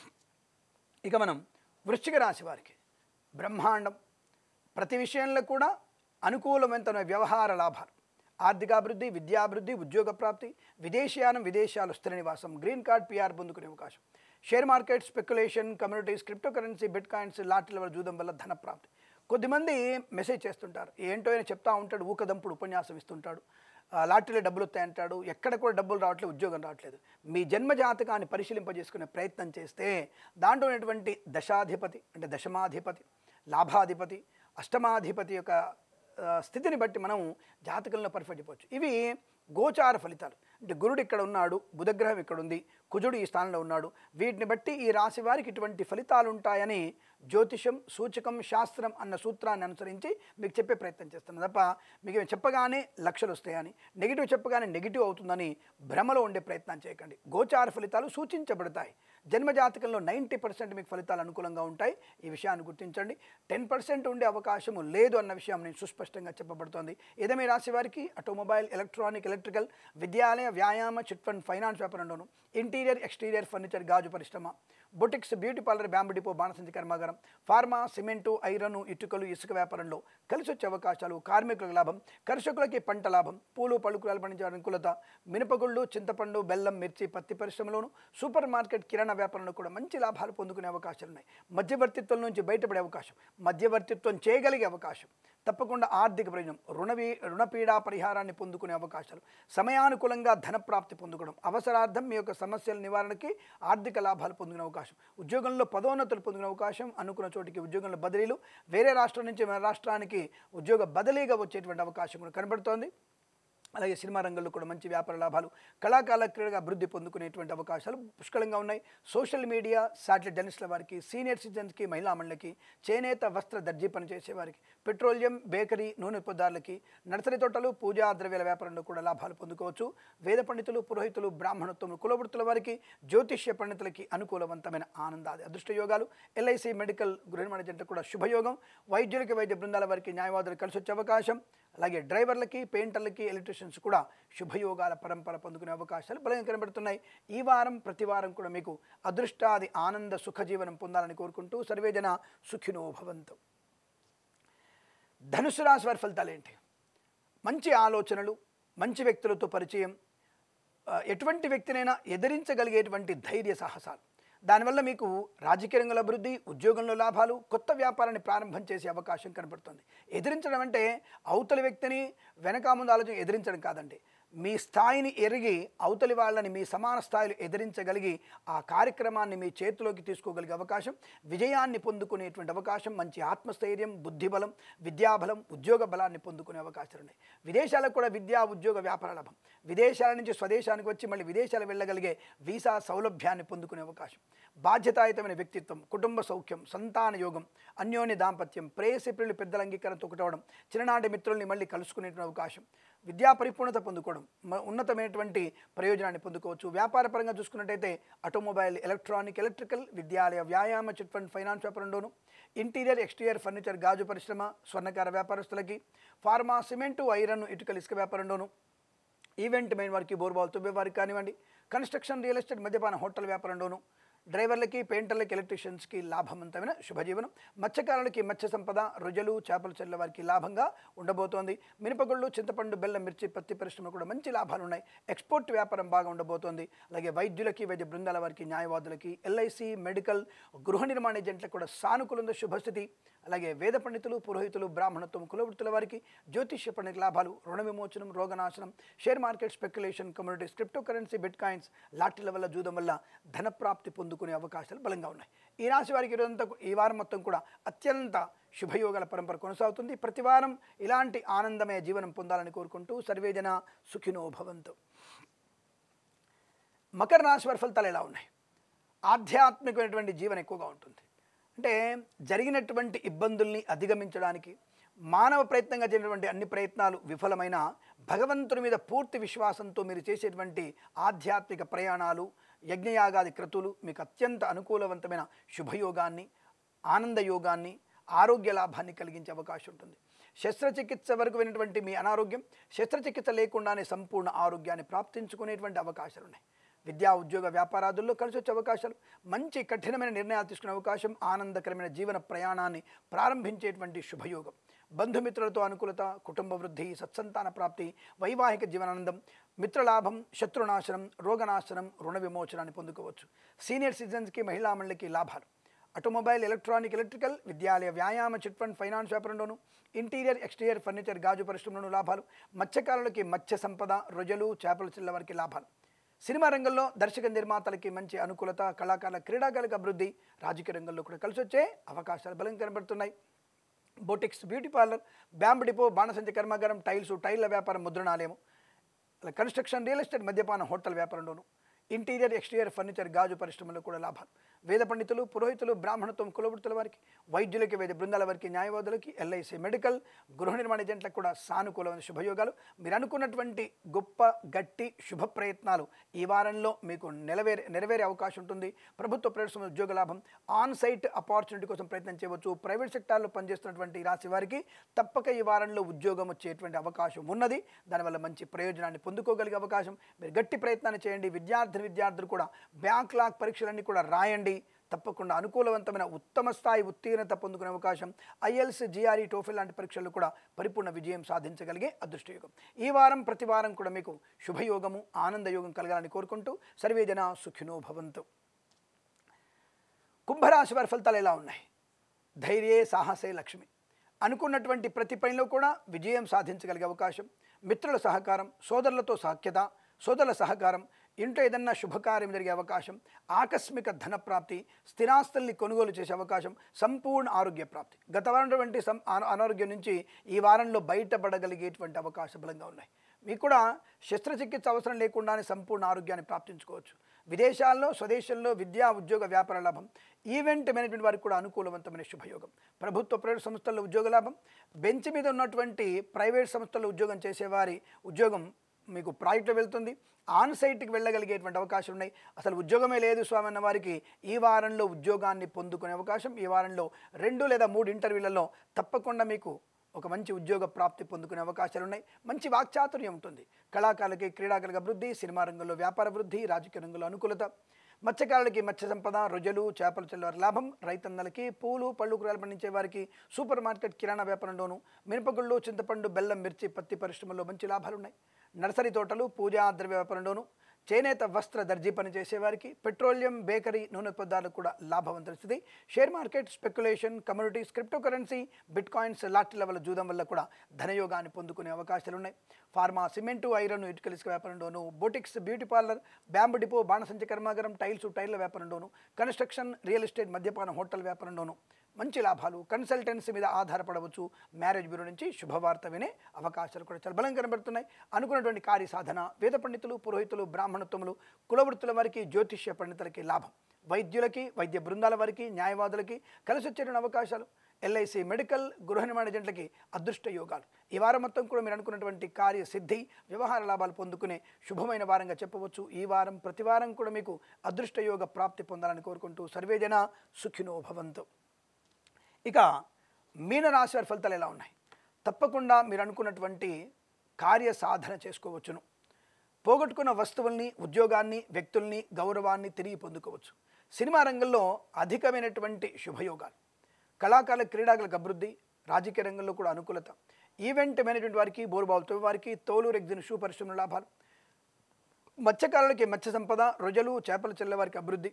ఇక మనం వృశ్చిక రాశి వారికి బ్రహ్మాండం ప్రతి విషయంలో కూడా అనుకూలమైన వ్యవహార లాభాలు ఆర్థికాభివృద్ధి విద్యాభివృద్ధి ఉద్యోగ ప్రాప్తి విదేశీయానం విదేశాలు స్థిర నివాసం గ్రీన్ కార్డ్ పిఆర్ పొందుకునే అవకాశం share market speculation communities cryptocurrency bitcoins లాటరీల వల్ల జూదం వల్ల ధన ప్రాప్తి కొద్దిమంది మెసేజ్ చేస్తుంటారు ఏంటో ఆయన చెప్తా ఉంటాడు ఊకదంపుడు ఉపన్యాసం ఇస్తుంటాడు ఆ, లాటరీలో డబ్బులు వస్తాయంటాడు ఎక్కడ కూడా డబ్బులు రావట్లేదు ఉద్యోగం రావట్లేదు మీ జన్మ జాతకాన్ని పరిశీలింపజేసుకునే ప్రయత్నం చేస్తే దాంట్లో ఉన్నటువంటి దశాధిపతి అంటే దశమాధిపతి లాభాధిపతి అష్టమాధిపతి యొక్క ఆ, స్థితిని బట్టి మనం జాతకంలో పర్ఫెక్ట్ చెప్పవచ్చు ఇవి గోచార ఫలితాలు అంటే గురుడు ఇక్కడ ఉన్నాడు బుధగ్రహం ఇక్కడ ఉంది కుజుడు ఈ స్థానంలో ఉన్నాడు వీటిని బట్టి ఈ రాశి వారికి ఇటువంటి ఫలితాలు ఉంటాయని జ్యోతిషం సూచకం శాస్త్రం అన్న సూత్రాన్ని అనుసరించి మీకు చెప్పే ప్రయత్నం చేస్తున్నాను తప్ప మీకు ఇవి చెప్పగానే లక్షలు వస్తాయని నెగిటివ్ చెప్పగానే నెగిటివ్ అవుతుందని భ్రమలో ఉండే ప్రయత్నం చేయకండి గోచార ఫలితాలు సూచించబడతాయి జన్మజాతకంలో నైంటీ పర్సెంట్ మీకు ఫలితాలు అనుకూలంగా ఉంటాయి ఈ విషయాన్ని గుర్తించండి టెన్ పర్సెంట్ ఉండే అవకాశము లేదు అన్న విషయం నేను సుస్పష్టంగా చెప్పబడుతోంది ఏదైనా రాశి వారికి ఆటోమొబైల్ ఎలక్ట్రానిక్ ఎలక్ట్రికల్ విద్యాలయ వ్యాయామ చిట్ ఫండ్ ఫైనాన్స్ వ్యాపారంలోను ఇంటీరియర్ ఎక్స్టీరియర్ ఫర్నిచర్ గాజు పరిశ్రమ boutiques beauty parlour bamboo depot బాణసంచి కర్మాగారం ఫార్మా సిమెంటు ఐరన్ ఇటుకలు ఇసుక వ్యాపారంలో కలిసి వచ్చే అవకాశాలు కార్మికులకు లాభం కర్షకులకి పంట లాభం పూలు పళ్ళు కూరలు పండించే అనుకూలత మినపగుళ్ళు చింతపండు బెల్లం మిర్చి పత్తి పరిశ్రమలోను సూపర్ మార్కెట్ కిరాణా వ్యాపారంలో కూడా మంచి లాభాలు పొందుకునే అవకాశాలు ఉన్నాయి మధ్యవర్తిత్వం నుంచి బయటపడే అవకాశం మధ్యవర్తిత్వం చేయగలిగే అవకాశం తప్పకుండా ఆర్థిక ప్రయోజనం రుణవీ రుణపీడా పరిహారాన్ని పొందుకునే అవకాశాలు సమయానుకూలంగా ధన ప్రాప్తి పొందుకోవడం అవసరార్థం మీ యొక్క సమస్యల నివారణకి ఆర్థిక లాభాలు పొందుకునే అవకాశం ఉద్యోగంలో పదోన్నతులు పొందుకునే అవకాశం అనుకున్న చోటికి ఉద్యోగంలో బదిలీలు వేరే రాష్ట్రం నుంచి మన రాష్ట్రానికి ఉద్యోగ బదిలీగా వచ్చేటువంటి అవకాశం కూడా కనబడుతోంది అలాగే సినిమా రంగంలో కూడా మంచి వ్యాపార లాభాలు కళాకాల క్రీడగా అభివృద్ధి పొందుకునేటువంటి అవకాశాలు పుష్కలంగా ఉన్నాయి సోషల్ మీడియా శాటిలైట్ జర్నలిస్టుల వారికి సీనియర్ సిటిజన్స్కి మహిళా మండలికి చేనేత వస్త్ర దర్జీ పనిచేసే వారికి పెట్రోలియం బేకరీ నూనె ఉత్పత్తుదారులకి నర్సరీ తోటలు పూజా ద్రవ్యాల వ్యాపారంలో కూడా లాభాలు పొందుకోవచ్చు వేద పండితులు పురోహితులు బ్రాహ్మణత్వం కులవృత్తుల వారికి జ్యోతిష్య పండితులకి అనుకూలవంతమైన ఆనందాది అదృష్ట యోగాలు ఎల్ఐసి మెడికల్ గృహ మేనేజెంట్ కూడా శుభయోగం వైద్యులకి వైద్య బృందాల వారికి న్యాయవాదులు కలిసి వచ్చే అవకాశం అలాగే డ్రైవర్లకి పెయింటర్లకి ఎలక్ట్రీషియన్స్ కూడా శుభయోగాల పరంపర పొందుకునే అవకాశాలు బలంగా కనబడుతున్నాయి ఈ వారం ప్రతి వారం కూడా మీకు అదృష్టాది ఆనంద సుఖ జీవనం పొందాలని కోరుకుంటూ సర్వేజన సుఖినో భవంతు ధనుసు రాశి వారి ఫలితాలు ఏంటి మంచి ఆలోచనలు మంచి వ్యక్తులతో పరిచయం ఆ, ఎటువంటి వ్యక్తినైనా ఎదిరించగలిగేటువంటి ధైర్య సాహసాలు దానివల్ల మీకు రాజకీయ రంగంలో అభివృద్ధి ఉద్యోగంలో లాభాలు కొత్త వ్యాపారాన్ని ప్రారంభం చేసే అవకాశం కనపడుతుంది ఎదిరించడం అంటే అవతలి వ్యక్తిని వెనక ముందు ఆలోచన ఎదిరించడం కాదండి మీ స్థాయిని ఎరిగి అవతలి వాళ్ళని మీ సమాన స్థాయిలో ఎదిరించగలిగి ఆ కార్యక్రమాన్ని మీ చేతిలోకి తీసుకోగలిగే అవకాశం విజయాన్ని పొందుకునేటువంటి అవకాశం మంచి ఆత్మస్థైర్యం బుద్ధిబలం విద్యాబలం ఉద్యోగ బలాన్ని పొందుకునే అవకాశాలు ఉన్నాయి విదేశాలకు కూడా విద్యా ఉద్యోగ వ్యాపార లాభం విదేశాల నుంచి స్వదేశానికి వచ్చి మళ్ళీ విదేశాలు వెళ్ళగలిగే వీసా సౌలభ్యాన్ని పొందుకునే అవకాశం బాధ్యతాయుతమైన వ్యక్తిత్వం కుటుంబ సౌఖ్యం సంతాన యోగం అన్యోన్య దాంపత్యం ప్రేయసిప్రులు పెద్దల అంగీకారంతో ఒకటవడం చిన్ననాటి మిత్రుల్ని మళ్ళీ కలుసుకునేటువంటి అవకాశం విద్యా పరిపూర్ణత పొందుకోవడం మ- ఉన్నతమైనటువంటి ప్రయోజనాన్ని పొందుకోవచ్చు వ్యాపార పరంగా చూసుకున్నట్టయితే ఆటోమొబైల్ ఎలక్ట్రానిక్ ఎలక్ట్రికల్ విద్యాలయ వ్యాయామ చిట్ ఫండ్ ఫైనాన్స్ వ్యాపారంలోను ఇంటీరియర్ ఎక్స్టీరియర్ ఫర్నిచర్ గాజు పరిశ్రమ స్వర్ణకార వ్యాపారస్తులకి ఫార్మా సిమెంటు ఐరన్ ఇటుకల ఇసుక వ్యాపారంలోను ఈవెంట్ మెయిన్ వారికి బోర్బాల్ తుబ్బే వారికి కానివ్వండి కన్స్ట్రక్షన్ రియల్ ఎస్టేట్ మద్యపాన హోటల్ వ్యాపారంలోను డ్రైవర్లకి పెయింటర్లకి ఎలక్ట్రీషియన్స్కి లాభవంతమైన శుభజీవనం మత్స్యకారులకి మత్స్య సంపద రొయ్యలు చేపల చెల్ల వారికి లాభంగా ఉండబోతోంది మినపగుళ్ళు చింతపండు బెల్లం మిర్చి పత్తి పరిశ్రమ కూడా మంచి లాభాలు ఉన్నాయి ఎక్స్పోర్ట్ వ్యాపారం బాగా ఉండబోతోంది అలాగే వైద్యులకి వైద్య బృందాల వారికి న్యాయవాదులకి ఎల్ఐసి మెడికల్ గృహ నిర్మాణ ఏజెంట్లకు కూడా సానుకూలంగా శుభస్థితి అలాగే వేద పండితులు పురోహితులు బ్రాహ్మణత్వం కులవృత్తుల వారికి జ్యోతిష్య పండిత లాభాలు రుణ విమోచనం రోగనాశనం share market speculation communities cryptocurrency bitcoins లాటరీల వల్ల జూదం వల్ల ధనప్రాప్తి పొందుకునే అవకాశాలు బలంగా ఉన్నాయి ఈ రాశి వారికి ఈరోజంతా ఈ వారం మొత్తం కూడా అత్యంత శుభయోగాల పరంపర కొనసాగుతుంది ప్రతి వారం ఇలాంటి ఆనందమయ జీవనం పొందాలని కోరుకుంటూ సర్వేజన సుఖినో భవంతు మకర రాశి వారి ఫలితాలు ఎలా ఉన్నాయి ఆధ్యాత్మికమైనటువంటి జీవనం ఎక్కువగా ఉంటుంది అంటే జరిగినటువంటి ఇబ్బందుల్ని అధిగమించడానికి మానవ ప్రయత్నంగా చేసినటువంటి అన్ని ప్రయత్నాలు విఫలమైన భగవంతుని మీద పూర్తి విశ్వాసంతో మీరు చేసేటువంటి ఆధ్యాత్మిక ప్రయాణాలు యజ్ఞయాగాది క్రతువులు మీకు అత్యంత అనుకూలవంతమైన శుభయోగాన్ని ఆనంద యోగాన్ని ఆరోగ్య లాభాన్ని కలిగించే అవకాశం ఉంటుంది శస్త్రచికిత్స వరకు వినటువంటి మీ అనారోగ్యం శస్త్రచికిత్స లేకుండానే సంపూర్ణ ఆరోగ్యాన్ని ప్రాప్తించుకునేటువంటి అవకాశాలు ఉన్నాయి విద్యా ఉద్యోగ వ్యాపారాదుల్లో కలిసి వచ్చే అవకాశాలు మంచి కఠినమైన నిర్ణయాలు తీసుకునే అవకాశం ఆనందకరమైన జీవన ప్రయాణాన్ని ప్రారంభించేటువంటి శుభయోగం బంధుమిత్రులతో అనుకూలత కుటుంబ వృద్ధి సత్సంతాన ప్రాప్తి వైవాహిక జీవనానందం మిత్రలాభం శత్రునాశనం రోగనాశనం రుణ విమోచనాన్ని పొందుకోవచ్చు సీనియర్ సిటిజన్స్కి మహిళా మండలికి లాభాలు ఆటోమొబైల్ ఎలక్ట్రానిక్ ఎలక్ట్రికల్ విద్యాలయ వ్యాయామ చిట్ ఫండ్ ఫైనాన్స్ వ్యాపారంలోను ఇంటీరియర్ ఎక్స్టీరియర్ ఫర్నిచర్ గాజు పరిశ్రమలోను లాభాలు మత్స్యకారులకి మత్స్య సంపద రొజలు చేపల చిల్ల వారికి లాభాలు సినిమా రంగంలో దర్శక నిర్మాతలకి మంచి అనుకూలత కళాకారుల క్రీడాకారులకు అభివృద్ధి రాజకీయ రంగంలో కూడా కలిసి వచ్చే అవకాశాలు బలంగా కనబడుతున్నాయి boutiques beauty parlour bamboo depot బాణసంచ కర్మాగారం టైల్స్ టైళ్ల వ్యాపారం ముద్రణాలయము అలా కన్స్ట్రక్షన్ రియల్ ఎస్టేట్ మద్యపాన హోటల్ వ్యాపారంలోను ఇంటీరియర్ ఎక్స్టీరియర్ ఫర్నిచర్ గాజు పరిశ్రమలో కూడా లాభాలు వేద పండితులు పురోహితులు బ్రాహ్మణత్వం కులవృత్తుల వారికి వైద్యులకి వేద బృందాల వారికి న్యాయవాదులకి ఎల్ఐసి మెడికల్ గృహ నిర్మాణ ఏజెంట్లకు కూడా సానుకూలమైన శుభయోగాలు మీరు అనుకున్నటువంటి గొప్ప గట్టి శుభ ప్రయత్నాలు ఈ వారంలో మీకు నెరవేరే నెరవేరే అవకాశం ఉంటుంది ప్రభుత్వ ప్రైవేట్ ఉద్యోగ లాభం ఆన్ సైట్ ఆపర్చునిటీ కోసం ప్రయత్నం చేయవచ్చు ప్రైవేట్ సెక్టార్లో పనిచేస్తున్నటువంటి ఈ రాశి వారికి తప్పక ఈ వారంలో ఉద్యోగం వచ్చేటువంటి అవకాశం ఉన్నది దానివల్ల మంచి ప్రయోజనాన్ని పొందుకోగలిగే అవకాశం మీరు గట్టి ప్రయత్నాన్ని చేయండి విద్యార్థి విద్యార్థులు కూడా బ్యాక్లాగ్ పరీక్షలన్నీ కూడా రాయండి తప్పకుండా అనుకూలవంతమైన ఉత్తమ స్థాయి ఉత్తీర్ణత పొందుకునే అవకాశం ఐఎల్స్ జిఆర్ఈ టోఫెల్ లాంటి పరీక్షల్లో కూడా పరిపూర్ణ విజయం సాధించగలిగే అదృష్టయోగం ఈ వారం ప్రతి వారం కూడా మీకు శుభయోగము ఆనందయోగం కలగాలని కోరుకుంటూ సర్వేజన సుఖినో భవంతు కుంభరాశి వారి ఫలితాలు ఎలా ఉన్నాయి ధైర్యే సాహసే లక్ష్మి అనుకున్నటువంటి ప్రతి పనిలో కూడా విజయం సాధించగలిగే అవకాశం మిత్రుల సహకారం సోదరులతో సాఖ్యత సోదరుల సహకారం ఇంట్లో ఏదన్నా శుభకార్యం జరిగే అవకాశం ఆకస్మిక ధన ప్రాప్తి స్థిరాస్తుల్ని కొనుగోలు చేసే అవకాశం సంపూర్ణ ఆరోగ్య ప్రాప్తి గత వారం వంటి సం అనా- అనారోగ్యం నుంచి ఈ వారంలో బయటపడగలిగేటువంటి అవకాశం బలంగా ఉన్నాయి మీకు కూడా శస్త్రచికిత్స అవసరం లేకుండానే సంపూర్ణ ఆరోగ్యాన్ని ప్రాప్తించుకోవచ్చు విదేశాల్లో స్వదేశంలో విద్యా ఉద్యోగ వ్యాపార లాభం ఈవెంట్ మేనేజ్మెంట్ వారికి కూడా అనుకూలవంతమైన శుభయోగం ప్రభుత్వ ప్రైవేట్ సంస్థల్లో ఉద్యోగ లాభం బెంచ్ మీద ఉన్నటువంటి ప్రైవేట్ సంస్థల్లో ఉద్యోగం చేసేవారి ఉద్యోగం మీకు ప్రాజెక్టులో వెళ్తుంది ఆన్ సైట్కి వెళ్ళగలిగేటువంటి అవకాశం ఉన్నాయి అసలు ఉద్యోగమే లేదు స్వామి అన్న వారికి ఈ వారంలో ఉద్యోగాన్ని పొందుకునే అవకాశం ఈ వారంలో రెండు లేదా మూడు ఇంటర్వ్యూలలో తప్పకుండా మీకు ఒక మంచి ఉద్యోగ ప్రాప్తి పొందుకునే అవకాశాలు ఉన్నాయి మంచి వాక్చాతుర్యం ఉంటుంది కళాకారులకి క్రీడాకారులకు అభివృద్ధి సినిమా రంగంలో వ్యాపార వృద్ధి రాజకీయ రంగంలో అనుకూలత మత్స్యకారులకి మత్స్య సంపద రొజలు చేపల చెల్లవారి లాభం రైతన్నలకి పూలు పళ్ళు కూరగాయలు పండించే వారికి సూపర్ మార్కెట్ కిరాణా వ్యాపారంలోను మినపగుళ్ళు చింతపండు బెల్లం మిర్చి పత్తి పరిశ్రమల్లో మంచి లాభాలు ఉన్నాయి నర్సరీ తోటలు పూజా ద్రవ్య వ్యాపారంలోను చేనేత వస్త్ర దర్జీ పని చేసేవారికి పెట్రోలియం బేకరీ నూనె పదార్థాలకు కూడా లాభవంతుల స్థితి share market speculation communities cryptocurrency bitcoins లాట్ లెవెల్ జూదం వల్ల కూడా ధనయోగాన్ని పొందుకునే అవకాశాలు ఉన్నాయి ఫార్మా సిమెంటు ఐరన్ ఇటుకల ఇసుక వ్యాపారంలోను boutiques beauty parlour bamboo depot బాణసంచి కర్మాగారం టైల్స్ టైర్ల వ్యాపారంలోను కన్స్ట్రక్షన్ రియల్ ఎస్టేట్ మద్యపాన హోటల్ వ్యాపారంలోను మంచి లాభాలు కన్సల్టెన్సీ మీద ఆధారపడవచ్చు మ్యారేజ్ బ్యూరో నుంచి శుభవార్త వినే అవకాశాలు కూడా చాలా బలంగా కనబడుతున్నాయి అనుకున్నటువంటి కార్య సాధన వేద పండితులు పురోహితులు బ్రాహ్మణత్వములు కులవృత్తుల వారికి జ్యోతిష్య పండితులకి లాభం వైద్యులకి వైద్య బృందాల వారికి న్యాయవాదులకి కలిసి వచ్చేటువంటి అవకాశాలు ఎల్ఐసి మెడికల్ గృహ నిర్మాణ ఏజెంట్లకి అదృష్ట యోగాలు ఈ వారం మొత్తం కూడా మీరు అనుకున్నటువంటి కార్యసిద్ధి వ్యవహార లాభాలు పొందుకునే శుభమైన వారంగా చెప్పవచ్చు ఈ వారం ప్రతి వారం కూడా మీకు అదృష్ట యోగ ప్రాప్తి పొందాలని కోరుకుంటూ సర్వేజన సుఖినో భవంతు ఇక మీనరాశి వారి ఫలితాలు ఎలా ఉన్నాయి తప్పకుండా మీరు అనుకున్నటువంటి కార్య సాధన చేసుకోవచ్చును పోగొట్టుకున్న వస్తువుల్ని ఉద్యోగాన్ని వ్యక్తుల్ని గౌరవాన్ని తిరిగి పొందుకోవచ్చు సినిమా రంగంలో అధికమైనటువంటి శుభయోగాలు కళాకారుల క్రీడాకులకు అభివృద్ధి రాజకీయ రంగంలో కూడా అనుకూలత ఈవెంట్ మేనేజ్మెంట్ వారికి బోరుబావులతో వారికి తోలు రెగ్జిన్ షూ పరిశ్రమల లాభాలు మత్స్యకారులకి మత్స్య సంపద రొజలు చేపల చెల్లె వారికి అభివృద్ధి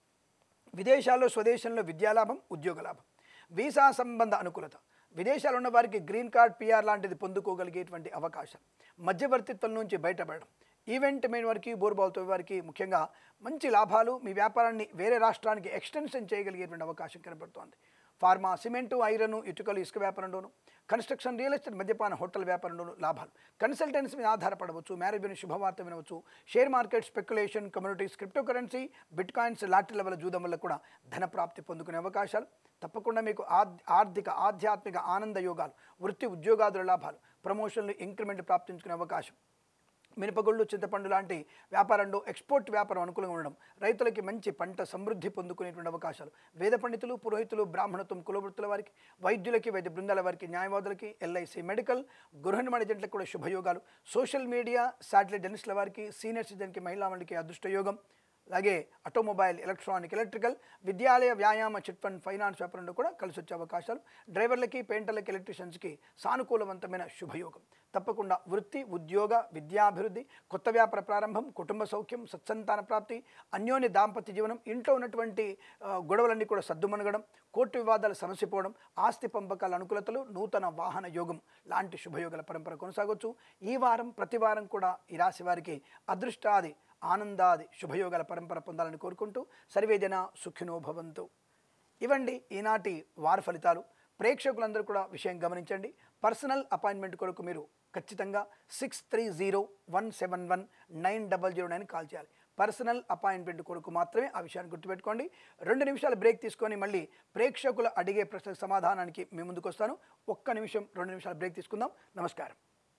విదేశాల్లో స్వదేశంలో విద్యాలాభం ఉద్యోగ లాభం వీసా సంబంధ అనుకూలత విదేశాలు ఉన్న వారికి గ్రీన్ కార్డ్ పిఆర్ లాంటిది పొందుకోగలిగేటువంటి అవకాశం మధ్యవర్తిత్వం నుంచి బయటపడడం ఈవెంట్ మెయిన్ వారికి బోర్బాల్తో వారికి ముఖ్యంగా మంచి లాభాలు మీ వ్యాపారాన్ని వేరే రాష్ట్రానికి ఎక్స్టెన్షన్ చేయగలిగేటువంటి అవకాశం కనబడుతోంది ఫార్మా సిమెంటు ఐరన్ ఇటుకలు ఇసుక వ్యాపారంలోను కన్స్ట్రక్షన్ రియల్ ఎస్టేట్ మద్యపాన హోటల్ వ్యాపారంలోను లాభాలు కన్సల్టెన్సీ మీద ఆధారపడవచ్చు మ్యారేజ్ విని శుభవార్త వినవచ్చు share market speculation communities cryptocurrency bitcoins lottery లెవెల్ జూదం వల్ల కూడా ధన ప్రాప్తి పొందుకునే అవకాశాలు తప్పకుండా మీకు ఆద్ ఆర్థిక ఆధ్యాత్మిక ఆనంద యోగాలు వృత్తి ఉద్యోగాదుల లాభాలు ప్రమోషన్లు ఇంక్రిమెంట్ ప్రాప్తించుకునే అవకాశం మినపగుళ్ళు చింతపండు లాంటి వ్యాపారంలో ఎక్స్పోర్ట్ వ్యాపారం అనుకూలంగా ఉండడం రైతులకి మంచి పంట సమృద్ధి పొందుకునేటువంటి అవకాశాలు వేద పండితులు పురోహితులు బ్రాహ్మణత్వం కులవృత్తుల వారికి వైద్యులకి వైద్య బృందాల వారికి న్యాయవాదులకి ఎల్ఐసి మెడికల్ గృహ నిర్మాణ ఏజెంట్లకు కూడా శుభయోగాలు సోషల్ మీడియా శాటిలైట్ జర్నలిస్టుల వారికి సీనియర్ సిటిజన్కి మహిళా మండలికి అదృష్టయోగం అలాగే ఆటోమొబైల్ ఎలక్ట్రానిక్ ఎలక్ట్రికల్ విద్యాలయ వ్యాయామ చిట్ ఫండ్ ఫైనాన్స్ వ్యాపారంలో కూడా కలిసి వచ్చే అవకాశాలు డ్రైవర్లకి పెయింటర్లకి ఎలక్ట్రీషియన్స్కి సానుకూలవంతమైన శుభయోగం తప్పకుండా వృత్తి ఉద్యోగ విద్యాభివృద్ధి కొత్త వ్యాపార ప్రారంభం కుటుంబ సౌఖ్యం సత్సంతాన ప్రాప్తి అన్యోన్య దాంపత్య జీవనం ఇంట్లో ఉన్నటువంటి ఆ, గొడవలన్నీ కూడా సద్దుమణగడం కోర్టు వివాదాలు సమసిపోవడం ఆస్తి పంపకాల అనుకూలతలు నూతన వాహన యోగం లాంటి శుభయోగాల పరంపర కొనసాగొచ్చు ఈ వారం ప్రతి వారం కూడా ఈ రాశి వారికి అదృష్టాది ఆనందాది శుభయోగాల పరంపర పొందాలని కోరుకుంటూ సర్వేజన సుఖినో భవంతు ఇవండి ఈనాటి వార ఫలితాలు ప్రేక్షకులందరూ కూడా విషయం గమనించండి పర్సనల్ అపాయింట్మెంట్ కొరకు మీరు ఖచ్చితంగా six three zero one seven one nine double zero nine call చేయాలి పర్సనల్ అపాయింట్మెంట్ కొరకు మాత్రమే ఆ విషయాన్ని గుర్తుపెట్టుకోండి రెండు నిమిషాలు బ్రేక్ తీసుకొని మళ్ళీ ప్రేక్షకులు అడిగే ప్రశ్నకు సమాధానానికి మీ ముందుకు వస్తాను ఒక్క నిమిషం రెండు నిమిషాలు బ్రేక్ తీసుకుందాం నమస్కారం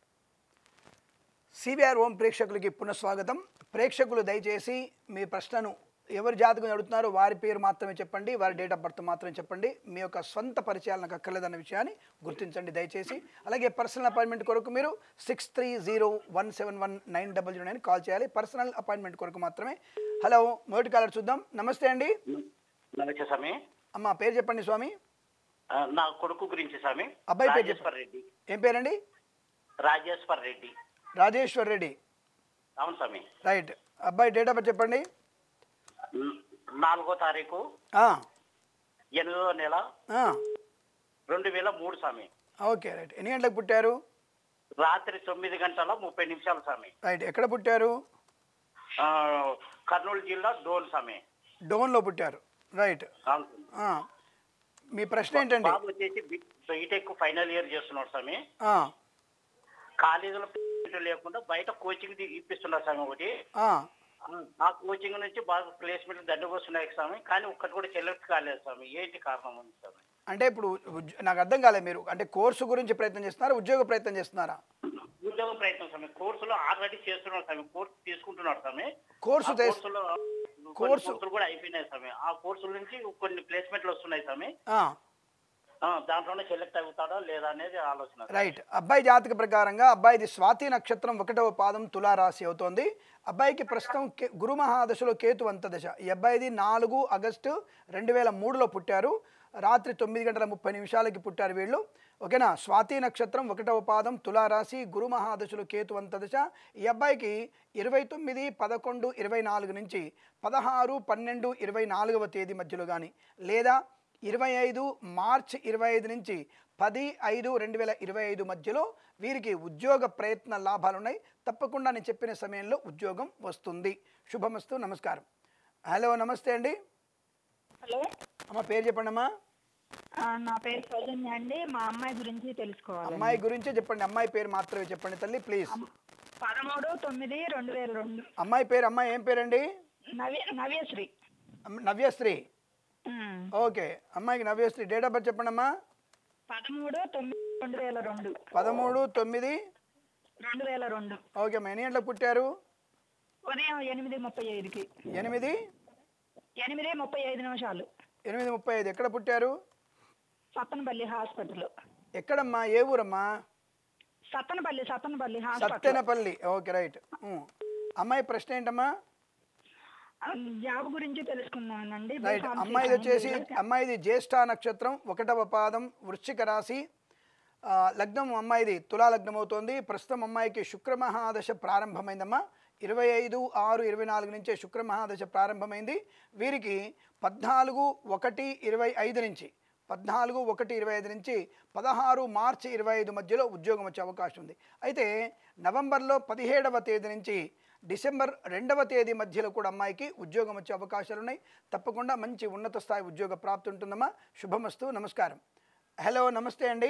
సిబిఆర్ ఓం ప్రేక్షకులకి పునఃస్వాగతం ప్రేక్షకులు దయచేసి మీ ప్రశ్నను ఎవరి జాతకం అడుగుతున్నారో వారి పేరు మాత్రమే చెప్పండి వారి డేట్ ఆఫ్ బర్త్ మాత్రమే చెప్పండి మీ యొక్క స్వంత పరిచయాలు నాకు అక్కర్లేదన్న విషయాన్ని గుర్తించండి దయచేసి అలాగే పర్సనల్ అపాయింట్మెంట్ కొరకు మీరు six three zero one seven one nine double zero nine call చేయాలి పర్సనల్ అపాయింట్మెంట్ కొరకు మాత్రమే హలో మొదటి కాలర్ చూద్దాం నమస్తే అండి
నమస్తే స్వామి
అమ్మ పేరు చెప్పండి స్వామి
ఆ, నా కొడుకు గురించి స్వామి
అబ్బాయి పేరు
రాజేశ్వర్ రెడ్డి
ఏం పేరండి
రాజేశ్వర్ రెడ్డి
రాజేశ్వర్ రెడ్డి
అవును స్వామి
రైట్ అబ్బాయి డేట్ ఆఫ్ బర్త్ చెప్పండి
న- నాలుగో తారీఖు
ఆ,
ఎనిమిదో నెల
ఆ,
రెండు వేల మూడు స్వామి
ఓకే రైట్ ఎన్ని గంటలకు పుట్టారు
రాత్రి తొమ్మిది గంటల ముప్పై నిమిషాలు స్వామి
రైట్ ఎక్కడ పుట్టారు
ఆ, కర్నూలు జిల్లా డోన్ స్వామి
డోన్లో పుట్టారు రైట్
అవును స్వామి.
ఆ, మీ ప్రశ్న ఏంటండి
బాబు వచ్చేసి బి- బీటెక్ ఫైనల్ ఇయర్ చేస్తున్నాడు స్వామి
ఆ,
కాలేజీలో ప్లేస్మెంట్ లేకుండా బయట కోచింగ్ ది- ఇప్పిస్తున్నారు స్వామి ఒకటి
ఆ,
ఆ కోచింగ్ నుంచి బాగా ప్లేస్మెంట్ దండకు వస్తున్నాయి స్వామి కానీ ఒక్కటి కూడా సెలెక్ట్ కాలేదు స్వామి ఏంటి కారణం ఉంది స్వామి
అంటే ఇప్పుడు ఉద్య- నాకు అర్థం కాలేదు మీరు అంటే కోర్సు గురించి ప్రయత్నం చేస్తున్నారా ఉద్యోగ ప్రయత్నం చేస్తున్నారా
ఉద్యోగ ప్రయత్నం స్వామి కోర్సులో ఆల్రెడీ చేస్తున్నాడు స్వామి కోర్సు తీసుకుంటున్నాడు స్వామి
కోర్సు
ఆ
చేస్-
కోర్సులో కొన్ని
కోర్సు-
కోర్సులు కూడా అయిపోయినాయి స్వామి ఆ కోర్సుల నుంచి కొన్ని ప్లేస్మెంట్లు వస్తున్నాయి స్వామి
ఆ,
ఆ, దాంట్లోనే సెలెక్ట్ అవుతాడా లేదా అనేది ఆలోచన
రైట్ అబ్బాయి జాతక ప్రకారంగా అబ్బాయిది స్వాతి నక్షత్రం ఒకటవ పాదం తులారాశి అవుతోంది అబ్బాయికి ప్రస్తుతం కే గురు మహాదశలో కేతు అంత దశ ఈ అబ్బాయిది నాలుగు ఆగస్టు రెండు వేల మూడులో పుట్టారు రాత్రి తొమ్మిది గంటల ముప్పై నిమిషాలకి పుట్టారు వీళ్ళు ఓకేనా స్వాతి నక్షత్రం ఒకటవ పాదం తులారాశి గురు మహాదశలు కేతు అంతదశ ఈ అబ్బాయికి ఇరవై తొమ్మిది పదకొండు ఇరవై నాలుగు నుంచి పదహారు పన్నెండు ఇరవై నాలుగవ తేదీ మధ్యలో కానీ లేదా ఇరవై ఐదు మార్చ్ ఇరవై ఐదు నుంచి పది ఐదు రెండు వేల ఇరవై ఐదు మధ్యలో వీరికి ఉద్యోగ ప్రయత్న లాభాలు ఉన్నాయి తప్పకుండా నేను చెప్పిన సమయంలో ఉద్యోగం వస్తుంది శుభమస్తు నమస్కారం హలో నమస్తే అండి
హలో
అమ్మ పేరు చెప్పండి అమ్మా
ఆ, నా పేరు సౌజన్య అండి మా అమ్మాయి గురించి తెలుసుకోవాలి
అమ్మాయి గురించే చెప్పండి అమ్మాయి పేరు మాత్రమే చెప్పండి తల్లి ప్లీజ్
పదమూడు తొమ్మిది రెండు వేల రెండు
అమ్మాయి పేరు అమ్మాయి ఏం పేరండి
నవ్య నవ్యశ్రీ
అమ్మ- నవ్యశ్రీ
ఉమ్.
ఓకే అమ్మాయికి నవ్యశ్రీ డేట్ ఆఫ్ బర్త్ చెప్పండి అమ్మా
పదమూడు తొమ్మిది రెండు వేల రెండు
పదమూడు తొమ్మిది
రెండు వేల రెండు
ఓకే అమ్మా ఎన్ని గంటలకు పుట్టారు
ఉదయం ఎనిమిది ముప్పై ఐదుకి
ఎనిమిది
ఎనిమిది ముప్పై ఐదు నిమిషాలు
ఎనిమిది ముప్పై ఐదు ఎక్కడ పుట్టారు
సత్తనపల్లి హాస్పిటల్
ఎక్కడమ్మా ఏ ఊరమ్మా
Sattenapalli Sattenapalli hospital
Sattenapalli okay right ఉం. అమ్మాయి ప్రశ్న ఏంటమ్మా
ఆ, జాబ్ గురించి తెలుసుకుందామండి
రైట్ అమ్మాయిది వచ్చేసి అమ్మాయిది జ్యేష్ఠ నక్షత్రం ఒకటవ పాదం వృశ్చిక రాశి ఆ, లగ్నం అమ్మాయిది తులా లగ్నం అవుతోంది ప్రస్తుతం అమ్మాయికి శుక్ర మహాదశ ప్రారంభమైందమ్మా ఇరవై ఐదు ఆరు ఇరవై నాలుగు నుంచే శుక్ర మహాదశ ప్రారంభమైంది వీరికి పద్నాలుగు ఒకటి ఇరవై ఐదు నుంచి పద్నాలుగు ఒకటి ఇరవై ఐదు నుంచి పదహారు మార్చి ఇరవై ఐదు మధ్యలో ఉద్యోగం వచ్చే అవకాశం ఉంది అయితే నవంబర్లో పదిహేడవ తేదీ నుంచి డిసెంబర్ రెండవ తేదీ మధ్యలో కూడా అమ్మాయికి ఉద్యోగం వచ్చే అవకాశాలు ఉన్నాయి తప్పకుండా మంచి ఉన్నత స్థాయి ఉద్యోగ ప్రాప్తి ఉంటుందమ్మా శుభమస్తు నమస్కారం హలో నమస్తే అండి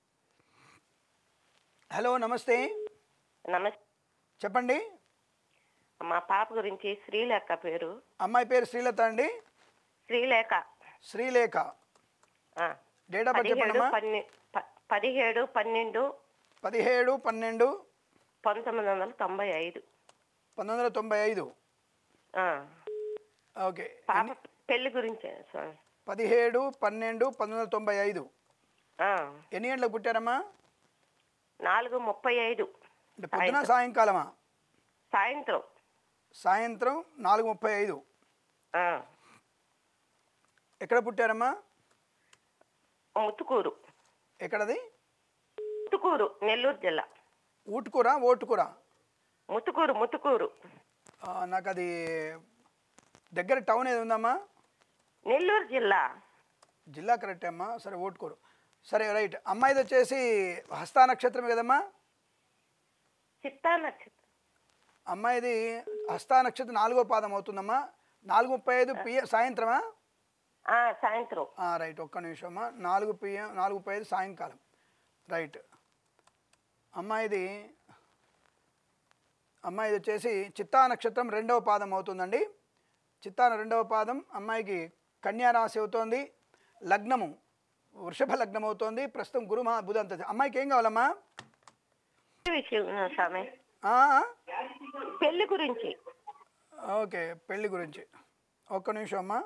హలో నమస్తే
నమస్తే
చెప్పండి
మా పాప గురించి శ్రీలేఖ పేరు
అమ్మాయి పేరు శ్రీలత అండి
శ్రీలేఖ
శ్రీలేఖ
ఆ.
డేట్ ఆఫ్ బర్త్
పదిహేడు
చెప్పండమ్మా
పన్నె ప- పదిహేడు పన్నెండు
పదిహేడు పన్నెండు
పంతొమ్మిది వందల తొంభై ఐదు
పంతొమ్మిది వందల తొంభై ఐదు
ఆ.
ఓకే
పాప పెళ్లి గురించి స్వామి
పదిహేడు పన్నెండు పంతొమ్మిది వందల తొంభై ఐదు
ఆ.
ఎన్ని గంటలకు పుట్టారమ్మా
నాలుగు ముప్పై ఐదు
అంటే పొద్దున సాయంకాలమా
సాయంత్రం
సాయంత్రం నాలుగు ముప్పై ఐదు
ఆ.
ఎక్కడ పుట్టారమ్మా
ముత్తుకూరు
ఎక్కడది
ముత్తుకూరు నెల్లూరు జిల్లా
ఊటుకూర ఓటుకూర
ముత్తుకూరు ముత్తుకూరు
ఆ, నాకు అది దగ్గర టౌన్ ఏది ఉందమ్మా
నెల్లూరు జిల్లా
జిల్లా కరెక్టే అమ్మా సరే ఓటుకూరు సరే రైట్ అమ్మాయిది వచ్చేసి హస్తా నక్షత్రం కదమ్మా
చిత్తా నక్షత్రం
అమ్మాయిది హస్తా నక్షత్రం నాలుగో పాదం అవుతుందమ్మా నాలుగు ముప్పై ఐదు పిఎ సాయంత్రమా
ఆ, సాయంత్రం
ఆ, రైట్ ఒక్క నిమిషం అమ్మా నాలుగు పిఎం నాలుగు ముప్పై ఐదు సాయంకాలం రైట్ అమ్మాయిది అమ్మాయిది వచ్చేసి చిత్తా నక్షత్రం రెండవ పాదం అవుతుందండి చిత్తా రెండవ పాదం అమ్మాయికి కన్యా రాశి అవుతోంది లగ్నము వృషభ లగ్నం అవుతోంది ప్రస్తుతం గురు మహా బుధ అంత అమ్మాయికి ఏం కావాలమ్మా
విషయం ఆ, స్వామి
ఆ,
పెళ్లి గురించి
ఓకే పెళ్లి గురించి ఒక్క నిమిషం అమ్మా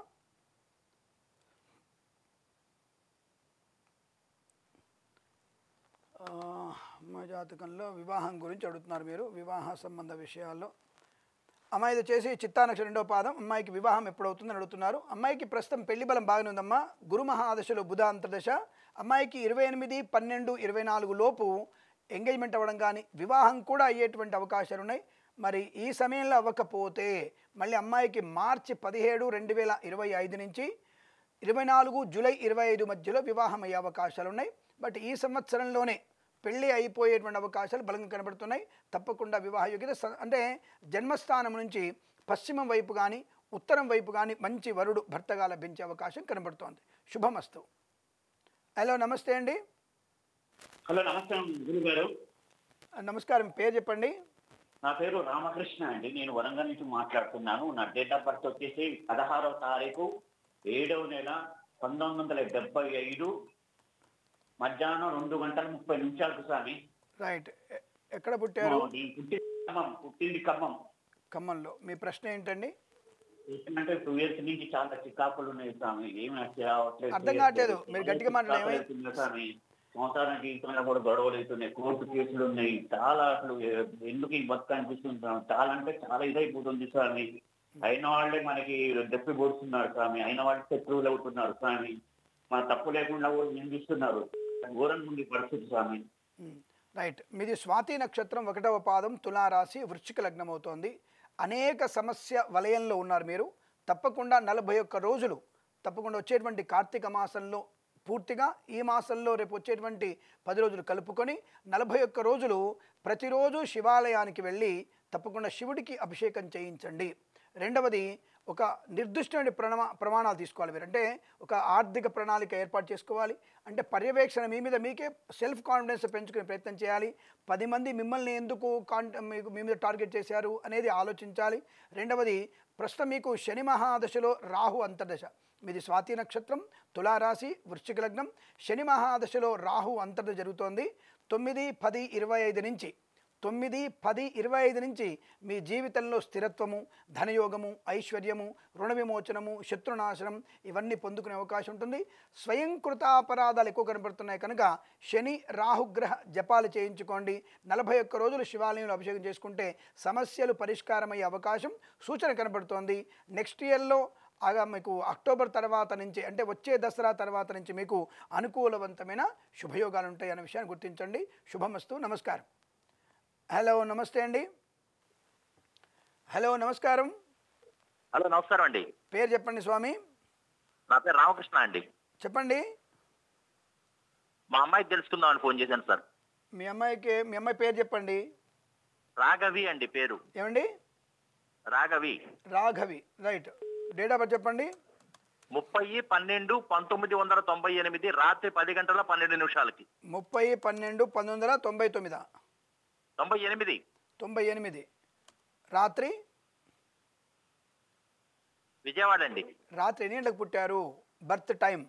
ఆ, అమ్మాయి జాతకంలో వివాహం గురించి అడుగుతున్నారు మీరు వివాహ సంబంధ విషయాల్లో అమ్మాయిది వచ్చేసి చిత్తా నక్షత్రం రెండో పాదం అమ్మాయికి వివాహం ఎప్పుడవుతుందని అడుగుతున్నారు అమ్మాయికి ప్రస్తుతం పెళ్లి బలం బాగానే ఉందమ్మా గురు మహాదశలో బుధ అంతర్దశ అమ్మాయికి ఇరవై ఎనిమిది పన్నెండు ఇరవై నాలుగు లోపు ఎంగేజ్మెంట్ అవ్వడం కానీ వివాహం కూడా అయ్యేటువంటి అవకాశాలు ఉన్నాయి మరి ఈ సమయంలో అవ్వకపోతే మళ్ళీ అమ్మాయికి మార్చి పదిహేడు రెండు వేల ఇరవై ఐదు నుంచి ఇరవై నాలుగు జూలై ఇరవై ఐదు మధ్యలో వివాహం అయ్యే అవకాశాలు ఉన్నాయి బట్ ఈ సంవత్సరంలోనే పెళ్ళి అయిపోయేటువంటి అవకాశాలు బలంగా కనబడుతున్నాయి తప్పకుండా వివాహ యోగ్యత స- అంటే జన్మస్థానం నుంచి పశ్చిమం వైపు కానీ ఉత్తరం వైపు కానీ మంచి వరుడు భర్తగా లభించే అవకాశం కనబడుతోంది శుభమస్తు హలో నమస్తే అండి
హలో నమస్తే గురు గారు
నమస్కారం పేరు చెప్పండి
నా పేరు రామకృష్ణ అండి నేను వరంగల్ నుంచి మాట్లాడుతున్నాను నా డేట్ ఆఫ్ బర్త్ వచ్చేసి పదహారవ తారీఖు ఏడవ నెల పంతొమ్మిది వందల డెబ్బై ఐదు మధ్యాహ్నం రెండు గంటల ముప్పై నిమిషాలకు స్వామి
రైట్ ఎ- ఎక్కడ పుట్టారు
నేను పుట్టింది ఖమ్మం పుట్టింది ఖమ్మం
ఖమ్మంలో మీ ప్రశ్న ఏంటండి
ఏంటంటే టూ ఇయర్స్ నుంచి చాలా చికాకులు ఉన్నాయి స్వామి ఏమి అర్థం కావట్లేదు
అర్థం కావట్లేదు. మీరు గట్టిగా మాట్లాడండి.
చికాకులు అవుతున్నాయి స్వామి సంవత్సరం జీవితంలో కూడా గొడవలు అవుతున్నాయి కోర్టు కేసులు ఉన్నాయి చాలా అసలు ఎ- ఎందుకు ఈ బతుకు అనిపిస్తుంది స్వామి చాలా అంటే చాలా ఇదైపోతుంది స్వామి అయిన వాళ్ళే మనకి దెప్పి పొడుస్తున్నారు స్వామి అయిన వాళ్ళు శత్రువులు అవుతున్నారు స్వామి మా తప్పు లేకుండా కూడా నిందిస్తున్నారు ఘోరం నుండి పరిస్థితి స్వామి
మ్మ్. రైట్ మీది స్వాతి నక్షత్రం ఒకటవ పాదం తులారాశి వృశ్చిక లగ్నం అవుతోంది అనేక సమస్య వలయంలో ఉన్నారు మీరు తప్పకుండా నలభై ఒక్క రోజులు తప్పకుండా వచ్చేటువంటి కార్తీక మాసంలో పూర్తిగా ఈ మాసంలో రేపు వచ్చేటువంటి పది రోజులు కలుపుకొని నలభై ఒక్క రోజులు ప్రతిరోజు శివాలయానికి వెళ్ళి తప్పకుండా శివుడికి అభిషేకం చేయించండి రెండవది ఒక నిర్దిష్టమైన ప్రమా ప్రమాణాలు తీసుకోవాలి మీరు అంటే ఒక ఆర్థిక ప్రణాళిక ఏర్పాటు చేసుకోవాలి అంటే పర్యవేక్షణ మీ మీద మీకే సెల్ఫ్ కాన్ఫిడెన్స్ పెంచుకునే ప్రయత్నం చేయాలి పది మంది మిమ్మల్ని ఎందుకు కాన్ మీకు మీ మీద టార్గెట్ చేశారు అనేది ఆలోచించాలి రెండవది ప్రస్తుతం మీకు శని మహాదశలో రాహు అంతర్దశ మీది స్వాతి నక్షత్రం తులారాశి వృశ్చిక లగ్నం శని మహాదశలో రాహు అంతర్దశ జరుగుతోంది తొమ్మిది పది ఇరవై ఐదు నుంచి తొమ్మిది పది ఇరవై ఐదు నుంచి మీ జీవితంలో స్థిరత్వము ధనయోగము ఐశ్వర్యము రుణ విమోచనము శత్రునాశనం ఇవన్నీ పొందుకునే అవకాశం ఉంటుంది స్వయంకృత అపరాధాలు ఎక్కువ కనబడుతున్నాయి కనుక శని రాహుగ్రహ జపాలు చేయించుకోండి నలభై ఒక్క రోజులు శివాలయంలో అభిషేకం చేసుకుంటే సమస్యలు పరిష్కారమయ్యే అవకాశం సూచన కనబడుతోంది నెక్స్ట్ ఇయర్లో ఆగా మీకు అక్టోబర్ తర్వాత నుంచి అంటే వచ్చే దసరా తర్వాత నుంచి మీకు అనుకూలవంతమైన శుభయోగాలు ఉంటాయి అనే విషయాన్ని గుర్తించండి శుభమస్తు నమస్కారం హలో నమస్తే అండి హలో నమస్కారం
హలో నమస్కారం అండి
పేరు చెప్పండి స్వామి
నా పేరు రామకృష్ణ అండి
చెప్పండి
మా అమ్మాయికి తెలుసుకుందామని ఫోన్ చేశాను సార్
మీ అమ్మాయికి మీ అమ్మాయి పేరు చెప్పండి
రాఘవి అండి పేరు
ఏమండి
Raghavi
Raghavi right date of birth చెప్పండి
ముప్పై పన్నెండు పంతొమ్మిది వందల తొంభై ఎనిమిది రాత్రి పది గంటల పన్నెండు నిమిషాలకి
ముప్పై పన్నెండు పంతొమ్మిది వందల తొంభై తొమ్మిదా
తొంభై ఎనిమిది
తొంభై ఎనిమిది రాత్రి
విజయవాడ అండి
రాత్రి ఎన్ని గంటలకు పుట్టారు బర్త్ టైం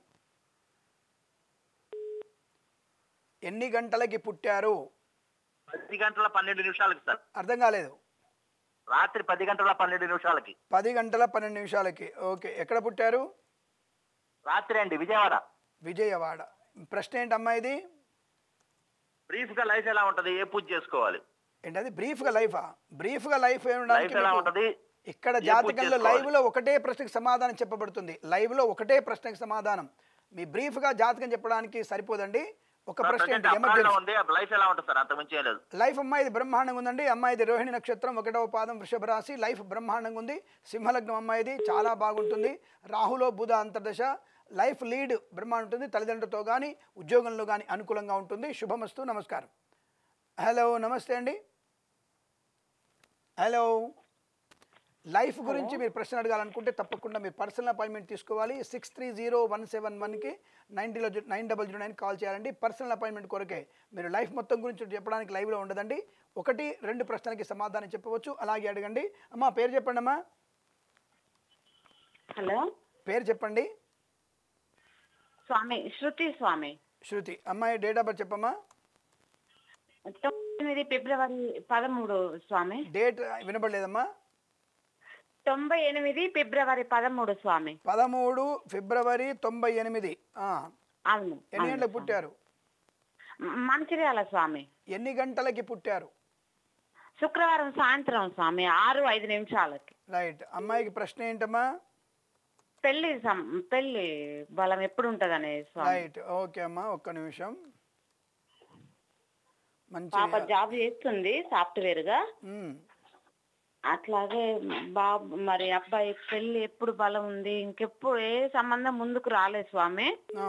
ఎన్ని గంటలకి పుట్టారు
పది గంటల పన్నెండు నిమిషాలకి సార్
అర్థం కాలేదు
రాత్రి పది గంటల పన్నెండు నిమిషాలకి
పది గంటల పన్నెండు నిమిషాలకి ఓకే ఎక్కడ పుట్టారు
రాత్రి అండి విజయవాడ
విజయవాడ ప్రశ్న ఏంటి అమ్మాయిది
బ్రీఫ్ గా లైఫ్ ఎలా ఉంటది ఏ పూజ చేసుకోవాలి
ఏంటది బ్రీఫ్గా లైఫా బ్రీఫ్గా లైఫ్
లైఫ్ ఎలా ఉంటది
ఇక్కడ
ఏ పూజ
జాతకంలో
చేసుకోవాలి?
లైవ్లో ఒకటే ప్రశ్నకు సమాధానం చెప్పబడుతుంది లైవ్లో ఒకటే ప్రశ్నకు సమాధానం మీ బ్రీఫ్గా జాతకం చెప్పడానికి సరిపోదండి ఒక ప్రశ్న ఏంటి ఎమర్జెన్సీ
ఉంది లైఫ్ ఎలా ఉంటుంది సార్ అంత మించి ఏం లేదు
లైఫ్ అమ్మాయిది బ్రహ్మాండంగా ఉందండి అమ్మాయిది రోహిణి నక్షత్రం ఒకటవ పాదం వృషభ రాశి లైఫ్ బ్రహ్మాండంగా ఉంది సింహలగ్నం అమ్మాయిది చాలా బాగుంటుంది రాహులో బుధ అంతర్దశ లైఫ్ లీడ్ బ్రహ్మాండం ఉంటుంది తల్లిదండ్రులతో కానీ ఉద్యోగంలో కానీ అనుకూలంగా ఉంటుంది శుభమస్తు నమస్కారం హలో నమస్తే అండి హలో లైఫ్ గురించి మీరు ప్రశ్న అడగాలనుకుంటే తప్పకుండా మీరు పర్సనల్ అపాయింట్మెంట్ తీసుకోవాలి six three zero one seven వన్కి నైన్టీలో nine double zero nine call చేయాలండి పర్సనల్ అపాయింట్మెంట్ కొరకే మీరు లైఫ్ మొత్తం గురించి చెప్పడానికి లైవ్లో ఉండదండి ఒకటి రెండు ప్రశ్నలకి సమాధానం చెప్పవచ్చు అలాగే అడగండి అమ్మా పేరు చెప్పండి అమ్మా
హలో
పేరు చెప్పండి
స్వామి శృతి స్వామి
శృతి అమ్మాయి డేట్ ఆఫ్ బర్త్ చెప్పమ్మా
తొమ్మిది ఫిబ్రవరి పదమూడు స్వామి
డేట్ వినబడలేదమ్మా
తొంభై ఎనిమిది ఫిబ్రవరి పదమూడు స్వామి
పదమూడు ఫిబ్రవరి తొంభై ఎనిమిది ఆ,
అవును
ఎన్ని
అవును
గంటలకు
స్వామి.
పుట్టారు
మ- మంచిర్యాల స్వామి
ఎన్ని గంటలకి పుట్టారు
శుక్రవారం సాయంత్రం స్వామి ఆరు ఐదు నిమిషాలకి
రైట్ అమ్మాయికి ప్రశ్న ఏంటమ్మా
పెళ్లి సం- పెళ్లి బలం ఎప్పుడు ఉంటదనే స్వామి
రైట్ ఓకే అమ్మా ఒక్క నిమిషం మంచి
పాప జాబ్ చేస్తుంది సాఫ్ట్వేర్ గా
మ్మ్.
అట్లాగే బాబు మరి అబ్బాయి పెళ్లి ఎప్పుడు బలం ఉంది ఇంకెప్పుడు ఏ సంబంధం ముందుకు రాలేదు స్వామి
ఆ,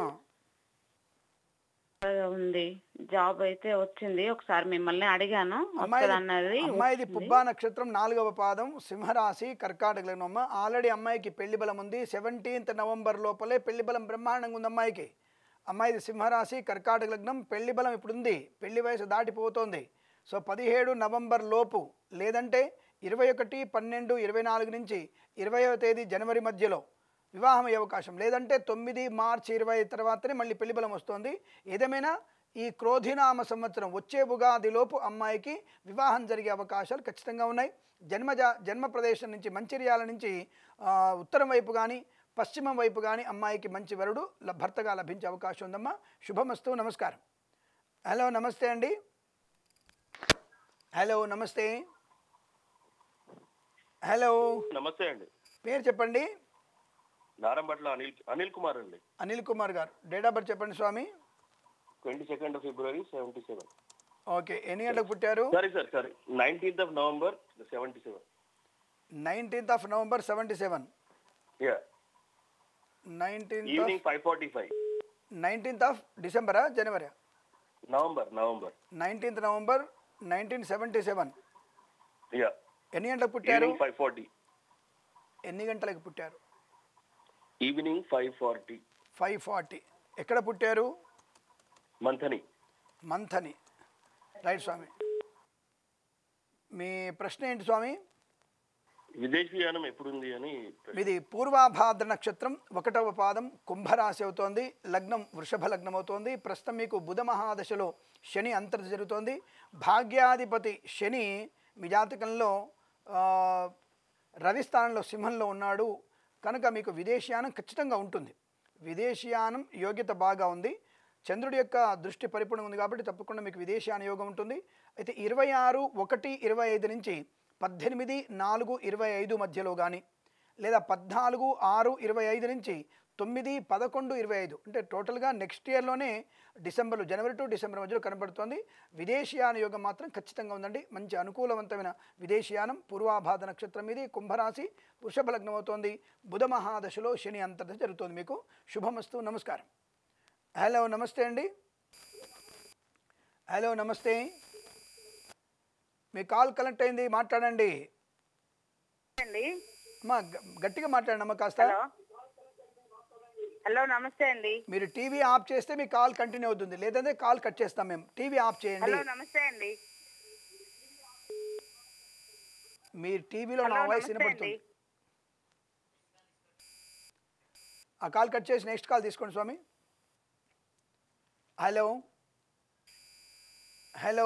ఉంది జాబ్ అయితే వచ్చింది ఒకసారి మిమ్మల్ని అడిగాను
అమ్మాయిది
అన్నది
అమ్మాయిది పుబ్బా నక్షత్రం నాలుగవ పాదం సింహరాశి కర్కాటక లగ్నం అమ్మ ఆల్రెడీ అమ్మాయికి పెళ్లి బలం ఉంది సెవెంటీన్త్ నవంబర్ లోపలే పెళ్లి బలం బ్రహ్మాండంగా ఉంది అమ్మాయికి అమ్మాయిది సింహరాశి కర్కాటక లగ్నం పెళ్లి బలం ఇప్పుడు ఉంది పెళ్లి వయసు దాటిపోతోంది సో పదిహేడు నవంబర్ లోపు లేదంటే ఇరవై ఒకటి పన్నెండు ఇరవై నాలుగు నుంచి ఇరవయవ తేదీ జనవరి మధ్యలో వివాహం అయ్యే అవకాశం లేదంటే తొమ్మిది మార్చి ఇరవై తర్వాతనే మళ్ళీ పెళ్లి బలం వస్తుంది ఏదేమైనా ఈ క్రోధినామ సంవత్సరం వచ్చే ఉగాదిలోపు అమ్మాయికి వివాహం జరిగే అవకాశాలు ఖచ్చితంగా ఉన్నాయి జన్మ జా- జన్మ ప్రదేశం నుంచి మంచిర్యాల నుంచి ఆ, ఉత్తరం వైపు కానీ పశ్చిమం వైపు కానీ అమ్మాయికి మంచి వరుడు ల- భర్తగా లభించే అవకాశం ఉందమ్మా శుభమస్తు నమస్కారం హలో నమస్తే అండి హలో నమస్తే హలో
నమస్తే అండి
పేరు చెప్పండి
నారంపట్ల అనిల్ అనిల్ కుమార్ అండి
అనిల్ కుమార్ గారు డేట్ ఆఫ్ బర్త్ చెప్పండి స్వామి
twenty second February seventy seven
okay ఎన్ని గంటలకు పుట్టారు
sorry sir sorry nineteenth of November seventy seven
nineteenth of November seventy seven
yeah
nineteenth
evening five forty five
nineteenth of డిసెంబరా January
November November
nineteenth November nineteen seventy seven
yeah
ఎన్ని గంటలకు పుట్టారు
evening five forty
ఎన్ని గంటలకు పుట్టారు
evening five forty
five forty ఎక్కడ పుట్టారు
Manthani
Manthani right స్వామి మీ ప్రశ్న ఏంటి స్వామి
విదేశీయానం ఎప్పుడుంది అని
మీది పూర్వాభాద్ర నక్షత్రం ఒకటవ పాదం కుంభరాశి అవుతోంది లగ్నం వృషభ లగ్నం అవుతోంది ప్రస్తుతం మీకు బుధ మహాదశలో శని అంతర్ జరుగుతోంది భాగ్యాధిపతి శని మీ జాతకంలో ఆ, రవి స్థానంలో సింహంలో ఉన్నాడు కనుక మీకు విదేశీయానం ఖచ్చితంగా ఉంటుంది విదేశీయానం యోగ్యత బాగా ఉంది చంద్రుడి యొక్క దృష్టి పరిపూర్ణంగా ఉంది కాబట్టి తప్పకుండా మీకు విదేశీయాన యోగం ఉంటుంది అయితే ఇరవై ఆరు ఒకటి ఇరవై ఐదు నుంచి పద్దెనిమిది నాలుగు ఇరవై ఐదు మధ్యలో కానీ లేదా పద్నాలుగు ఆరు ఇరవై ఐదు నుంచి తొమ్మిది పదకొండు ఇరవై ఐదు అంటే టోటల్గా నెక్స్ట్ ఇయర్లోనే డిసెంబర్లో జనవరి టు డిసెంబర్ మధ్యలో కనబడుతోంది విదేశీయాన యోగం మాత్రం ఖచ్చితంగా ఉందండి మంచి అనుకూలవంతమైన విదేశీయానం పూర్వాభాద నక్షత్రం ఇది కుంభరాశి వృషభ లగ్నం అవుతోంది బుధ మహాదశలో శని అంతర్దశ జరుగుతోంది మీకు శుభమస్తు నమస్కారం హలో నమస్తే అండి హలో నమస్తే మీ కాల్ కనెక్ట్ అయింది మాట్లాడండి
అండి
అమ్మా గ- గట్టిగా మాట్లాడండి అమ్మా కాస్త
హలో హలో నమస్తే అండి
మీరు టీవీ ఆఫ్ చేస్తే మీ కాల్ కంటిన్యూ అవుతుంది లేదంటే కాల్ కట్ చేస్తాం మేము టీవీ ఆఫ్ చేయండి
హలో నమస్తే అండి
మీరు టీవీలో నా
హలో
వాయిస్
నమస్తే
వినపడుతుంది
అండి
ఆ కాల్ కట్ చేసి నెక్స్ట్ కాల్ తీసుకోండి స్వామి హలో హలో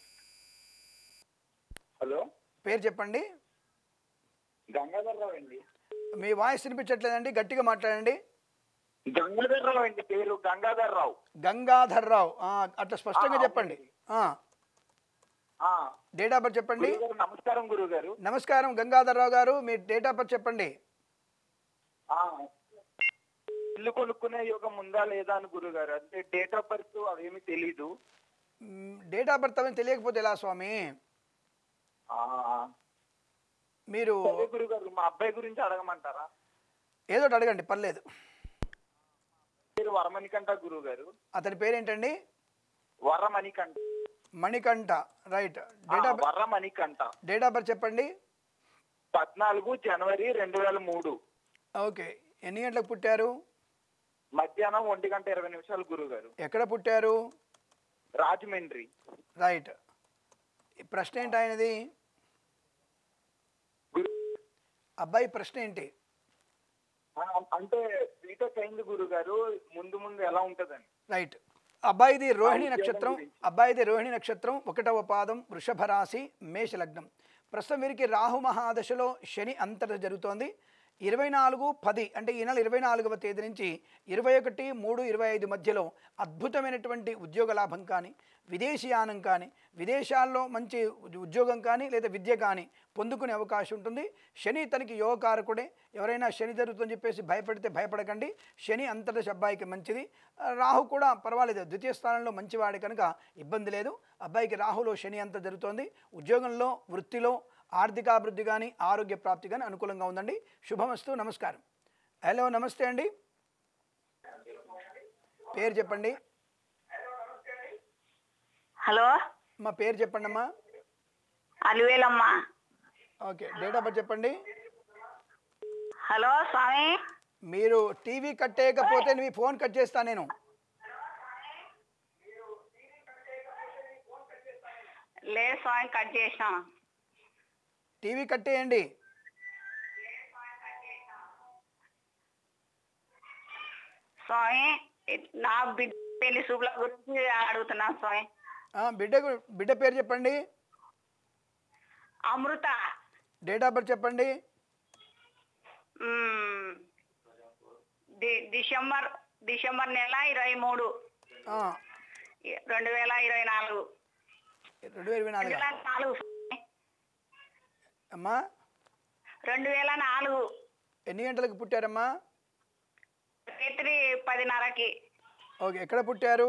హలో
పేరు చెప్పండి
గంగాధర్ రావు అండి
మీ వాయిస్ వినిపించట్లేదండి గట్టిగా మాట్లాడండి
గంగాధర్ రావు అండి పేరు గంగాధర్ రావు
గంగాధర్ రావు ఆ, అట్లా స్పష్టంగా
ఆ,
చెప్పండి
ఆ,
డేట్ ఆఫ్ బర్త్ చెప్పండి
గురుగారు నమస్కారం గురువు గారు
నమస్కారం గంగాధర్ రావు గారు మీ డేట్ ఆఫ్ బర్త్ చెప్పండి
ఇల్లు కొనుక్కునే యోగం ఉందా లేదా అని గురువు గారు అంటే డేట్ ఆఫ్ బర్త్ అవేమి తెలీదు
డేట్ ఆఫ్ బర్త్ అని తెలియకపోతే ఎలా స్వామి
ఆ,
మీరు
సరే గురువు గారు మా అబ్బాయి గురించి అడగమంటారా
ఏదో ఒకటి అడగండి పర్లేదు
పేరు వరమణికంఠ గురువు గారు
అతని పేరేంటండి
వరమణికంఠ
మణికంఠ రైట్
ఆ,
date of
Varamanikanta
date of birth చెప్పండి
పద్నాలుగు జనవరి రెండు వేల మూడు
ఓకే ఎన్ని గంటలకు పుట్టారు
మధ్యాహ్నం ఒంటి గంట ఇరవై నిమిషాలు గురువు గారు
ఎక్కడ పుట్టారు
రాజమండ్రి
రైట్ ఈ ప్రశ్న ఏంటి ఆయనది అబ్బాయి ప్రశ్న ఏంటి
ఆ, అంటే బీటెక్ అయింది గురువు గారు ముందు ముందు ఎలా ఉంటదని
రైట్ అబ్బాయిది రోహిణి
ఉద్యోగం
నక్షత్రం
గురించి.
అబ్బాయిది రోహిణి నక్షత్రం ఒకటవ పాదం వృషభ రాశి మేష లగ్నం ప్రస్తుతం వీరికి రాహు మహాదశలో శని అంతట జరుగుతోంది ఇరవై నాలుగు పది అంటే ఈ నెల ఇరవై నాలుగవ తేదీ నుంచి ఇరవై ఒకటి మూడు ఇరవై ఐదు మధ్యలో అద్భుతమైనటువంటి ఉద్యోగ లాభం కానీ విదేశీయానం కానీ విదేశాల్లో మంచి ఉ- ఉద్యోగం కానీ లేదా విద్య కానీ పొందుకునే అవకాశం ఉంటుంది శని తనకి యోగకారకుడే ఎవరైనా శని జరుగుతుందని చెప్పేసి భయపడితే భయపడకండి శని అంతట అబ్బాయికి మంచిది ఆ, రాహు కూడా పర్వాలేదు ద్వితీయ స్థానంలో మంచివాడు కనుక ఇబ్బంది లేదు అబ్బాయికి రాహులో శని అంత జరుగుతోంది ఉద్యోగంలో వృత్తిలో ఆర్థికాభివృద్ధి కానీ ఆరోగ్య ప్రాప్తి కానీ అనుకూలంగా ఉందండి శుభమస్తు నమస్కారం హలో నమస్తే అండి పేరు చెప్పండి
హలో
మా పేరు చెప్పండి అమ్మా
Alivelamma
okay date of birth చెప్పండి
హలో స్వామి
మీరు టీవీ కట్టేయకపోతే మీ ఫోన్ కట్ చేస్తా నేను
లేదు స్వామి కట్ చేసినాం
టీవీ కట్టేయండి
స్వామి నా బిడ్డ పెళ్లి చూపుల గురించి అడుగుతున్నా స్వామి
ఆ, బిడ్డ గు- బిడ్డ పేరు చెప్పండి
అమృత
డేట్ ఆఫ్ బర్త్ చెప్పండి
మ్మ్. డి- డిసెంబర్ డిసెంబర్ నెల ఇరవై మూడు
ఆ,
రెండు వేల ఇరవై నాలుగు
రెండు వేల ఇరవై
రెండు
నాలుగు
వేల నాలుగు స్వామి.
అమ్మా
రెండు వేల నాలుగు
ఎన్ని గంటలకు పుట్టారమ్మా
రాత్రి పదిన్నరకి
ఓకే ఎక్కడ పుట్టారు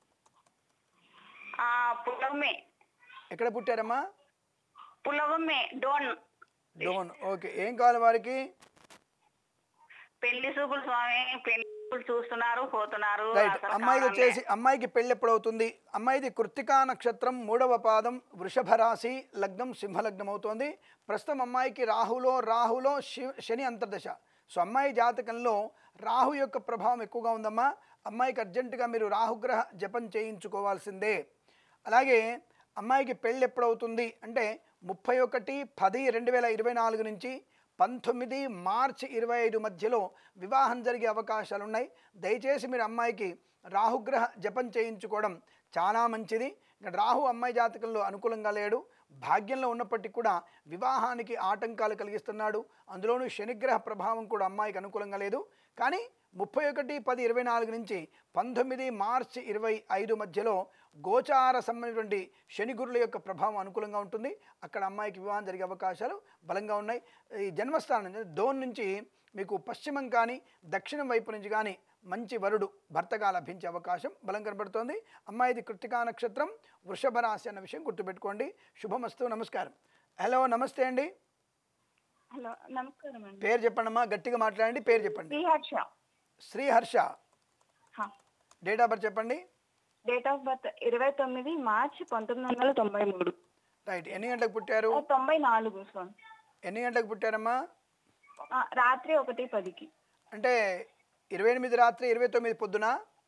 ఆ, పులవమే
ఎక్కడ పుట్టారమ్మా
పులవమే డోన్
డోన్ ఓకే ఏం కావాలి వారికి
పెళ్లి చూపులు స్వామి పెళ్లి చూపులు చూస్తున్నారు పోతున్నారు
రైట్
అసలు
అమ్మాయిది
కావాలే.
వచ్చేసి అమ్మాయికి పెళ్ళి ఎప్పుడు అవుతుంది అమ్మాయిది కృత్తికా నక్షత్రం మూడవ పాదం వృషభ రాశి లగ్నం సింహలగ్నం అవుతోంది ప్రస్తుతం అమ్మాయికి రాహులో రాహులో శి- శని అంతర్దశ సో అమ్మాయి జాతకంలో రాహు యొక్క ప్రభావం ఎక్కువగా ఉందమ్మా అమ్మాయికి అర్జెంటుగా మీరు రాహుగ్రహ జపం చేయించుకోవాల్సిందే అలాగే అమ్మాయికి పెళ్ళి ఎప్పుడవుతుంది అంటే ముప్పై ఒకటి పది రెండు వేల ఇరవై నాలుగు నుంచి పంతొమ్మిది మార్చి ఇరవై ఐదు మధ్యలో వివాహం జరిగే అవకాశాలు ఉన్నాయి దయచేసి మీరు అమ్మాయికి రాహుగ్రహ జపం చేయించుకోవడం చాలా మంచిది ఇక్కడ రాహు అమ్మాయి జాతకంలో అనుకూలంగా లేడు భాగ్యంలో ఉన్నప్పటికీ కూడా వివాహానికి ఆటంకాలు కలిగిస్తున్నాడు అందులోనూ శనిగ్రహ ప్రభావం కూడా అమ్మాయికి అనుకూలంగా లేదు కానీ ముప్పై ఒకటి పది ఇరవై నాలుగు నుంచి పంతొమ్మిది మార్చి ఇరవై ఐదు మధ్యలో గోచార సంబంధించినటువంటి శని గురుల యొక్క ప్రభావం అనుకూలంగా ఉంటుంది అక్కడ అమ్మాయికి వివాహం జరిగే అవకాశాలు బలంగా ఉన్నాయి ఈ జన్మస్థానం నుంచి దోన్ నుంచి మీకు పశ్చిమం కానీ దక్షిణం వైపు నుంచి కానీ మంచి వరుడు భర్తగా లభించే అవకాశం బలం కనబడుతోంది అమ్మాయిది కృతికా నక్షత్రం వృషభ రాశి అన్న విషయం గుర్తుపెట్టుకోండి శుభమస్తు నమస్కారం హలో నమస్తే అండి
హలో నమస్కారం అండి
పేరు చెప్పండి అమ్మా గట్టిగా మాట్లాడండి పేరు చెప్పండి
శ్రీహర్ష
శ్రీహర్ష
హా.
డేట్ ఆఫ్ బర్త్ చెప్పండి
డేట్ ఆఫ్ బర్త్ ఇరవై తొమ్మిది మార్చి పంతొమ్మిది వందల తొంభై మూడు
రైట్ ఎన్ని గంటలకు పుట్టారు
ఆ, తొంభై నాలుగు స్వామి
ఎన్ని గంటలకు పుట్టారమ్మా
ఆ, రాత్రి ఒకటి పదికి
అంటే ఇరవై ఎనిమిది రాత్రి ఇరవై తొమ్మిది పొద్దున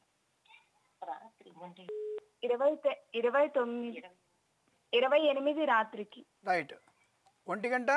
ఇరవై తె- ఇరవై తొమ్మిది ఇరవై ఎనిమిది రాత్రికి
రైట్ ఒంటి గంట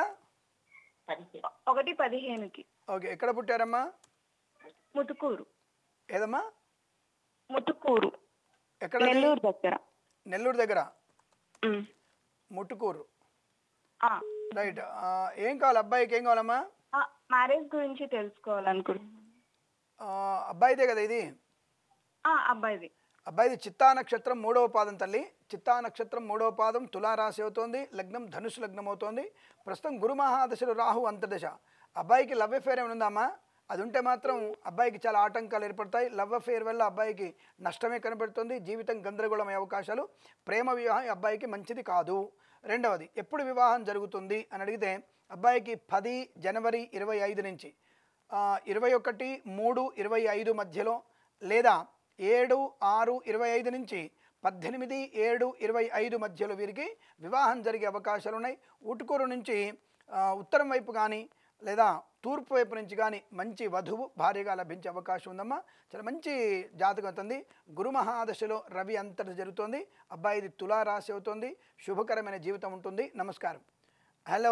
ఒకటి పదిహేనుకి
ఓకే ఎక్కడ పుట్టారమ్మా
ముతుకూరు
ఏదమ్మా
ముతుకూరు
ఎక్కడ
నెల్లూరు దగ్గర
నెల్లూరు దగ్గర
ఉమ్.
ముట్టుకూరు
ఆ,
రైట్ ఆ, ఏం కావాలి అబ్బాయికి ఏం కావాలమ్మా
ఆ, మ్యారేజ్ గురించి తెలుసుకోవాలనుకుంటున్నాను
ఆ, అబ్బాయిదే కదా ఇది
ఆ, అబ్బాయిది
అబ్బాయిది చిత్తా నక్షత్రం మూడవ పాదం తల్లి చిత్తా నక్షత్రం మూడవ పాదం తులారాశి అవుతోంది లగ్నం ధనుసు లగ్నం అవుతోంది ప్రస్తుతం గురు మహాదశలు రాహు అంతర్దశ అబ్బాయికి లవ్ అఫేర్ ఏమైనా ఉందామా అది ఉంటే మాత్రం అబ్బాయికి చాలా ఆటంకాలు ఏర్పడతాయి లవ్ అఫేర్ వల్ల అబ్బాయికి నష్టమే కనబడుతుంది జీవితం గందరగోళమయ్యే అవకాశాలు ప్రేమ వివాహం ఈ అబ్బాయికి మంచిది కాదు రెండవది ఎప్పుడు వివాహం జరుగుతుంది అని అడిగితే అబ్బాయికి పది జనవరి ఇరవై ఐదు నుంచి ఆ, ఇరవై ఒకటి మూడు ఇరవై ఐదు మధ్యలో లేదా ఏడు ఆరు ఇరవై ఐదు నుంచి పద్దెనిమిది ఏడు ఇరవై ఐదు మధ్యలో వీరికి వివాహం జరిగే అవకాశాలు ఉన్నాయి ఉటుకూరు నుంచి ఆ, ఉత్తరం వైపు కానీ లేదా తూర్పు వైపు నుంచి కానీ మంచి వధువు భార్యగా లభించే అవకాశం ఉందమ్మా చాలా మంచి జాతకం అవుతుంది గురు మహాదశలో రవి అంతటి జరుగుతోంది అబ్బాయిది తులారాశి అవుతుంది శుభకరమైన జీవితం ఉంటుంది నమస్కారం హలో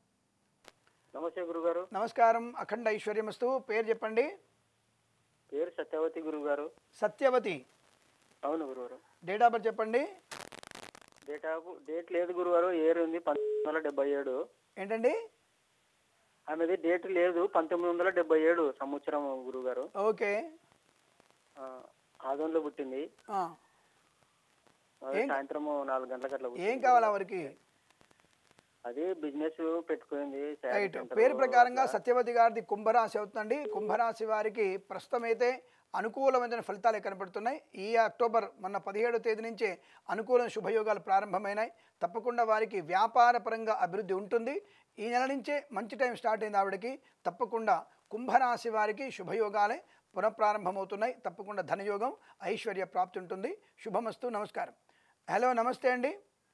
నమస్తే గురుగారు
నమస్కారం అఖండ ఐశ్వర్యమస్తు పేరు చెప్పండి
పేరు సత్యవతి గురుగారు
సత్యవతి
అవును గురుగారు
డేట్ ఆఫ్ బర్త్ చెప్పండి
డేట్ ఆఫ్ డేట్ లేదు గురుగారు ఏరు ఉంది పంతొమ్మిది వందల డెబ్బై ఏడు
ఏంటండి
ఆమెది డేట్ లేదు పంతొమ్మిది వందల డెబ్బై ఏడు సంవత్సరం గురుగారు
ఓకే
ఆ, ఆదోన్లో పుట్టింది
ఆ,
అది సాయంత్రం నాలుగు గంటలకు అట్లా
ఏం
పుట్టింది.
కావాలి వారికి
అది బిజినెస్ పెట్టుకుంది శారీ
రైట్
సెంటర్
పేరు ప్రకారంగా
అట్లా.
సత్యవతి గారిది కుంభరాశి అవుతుందండి కుంభరాశి వారికి ప్రస్తుతం అయితే అనుకూలమైన ఫలితాలే కనపడుతున్నాయి ఈ అక్టోబర్ మొన్న పదిహేడో తేదీ నుంచే అనుకూల శుభయోగాలు ప్రారంభమైనాయి తప్పకుండా వారికి వ్యాపార పరంగా అభివృద్ధి ఉంటుంది ఈ నెల నుంచే మంచి టైం స్టార్ట్ అయింది ఆవిడకి తప్పకుండా కుంభరాశి వారికి శుభయోగాలే పునఃప్రారంభమవుతున్నాయి తప్పకుండా ధనయోగం ఐశ్వర్య ప్రాప్తి ఉంటుంది శుభమస్తు నమస్కారం హలో నమస్తే అండి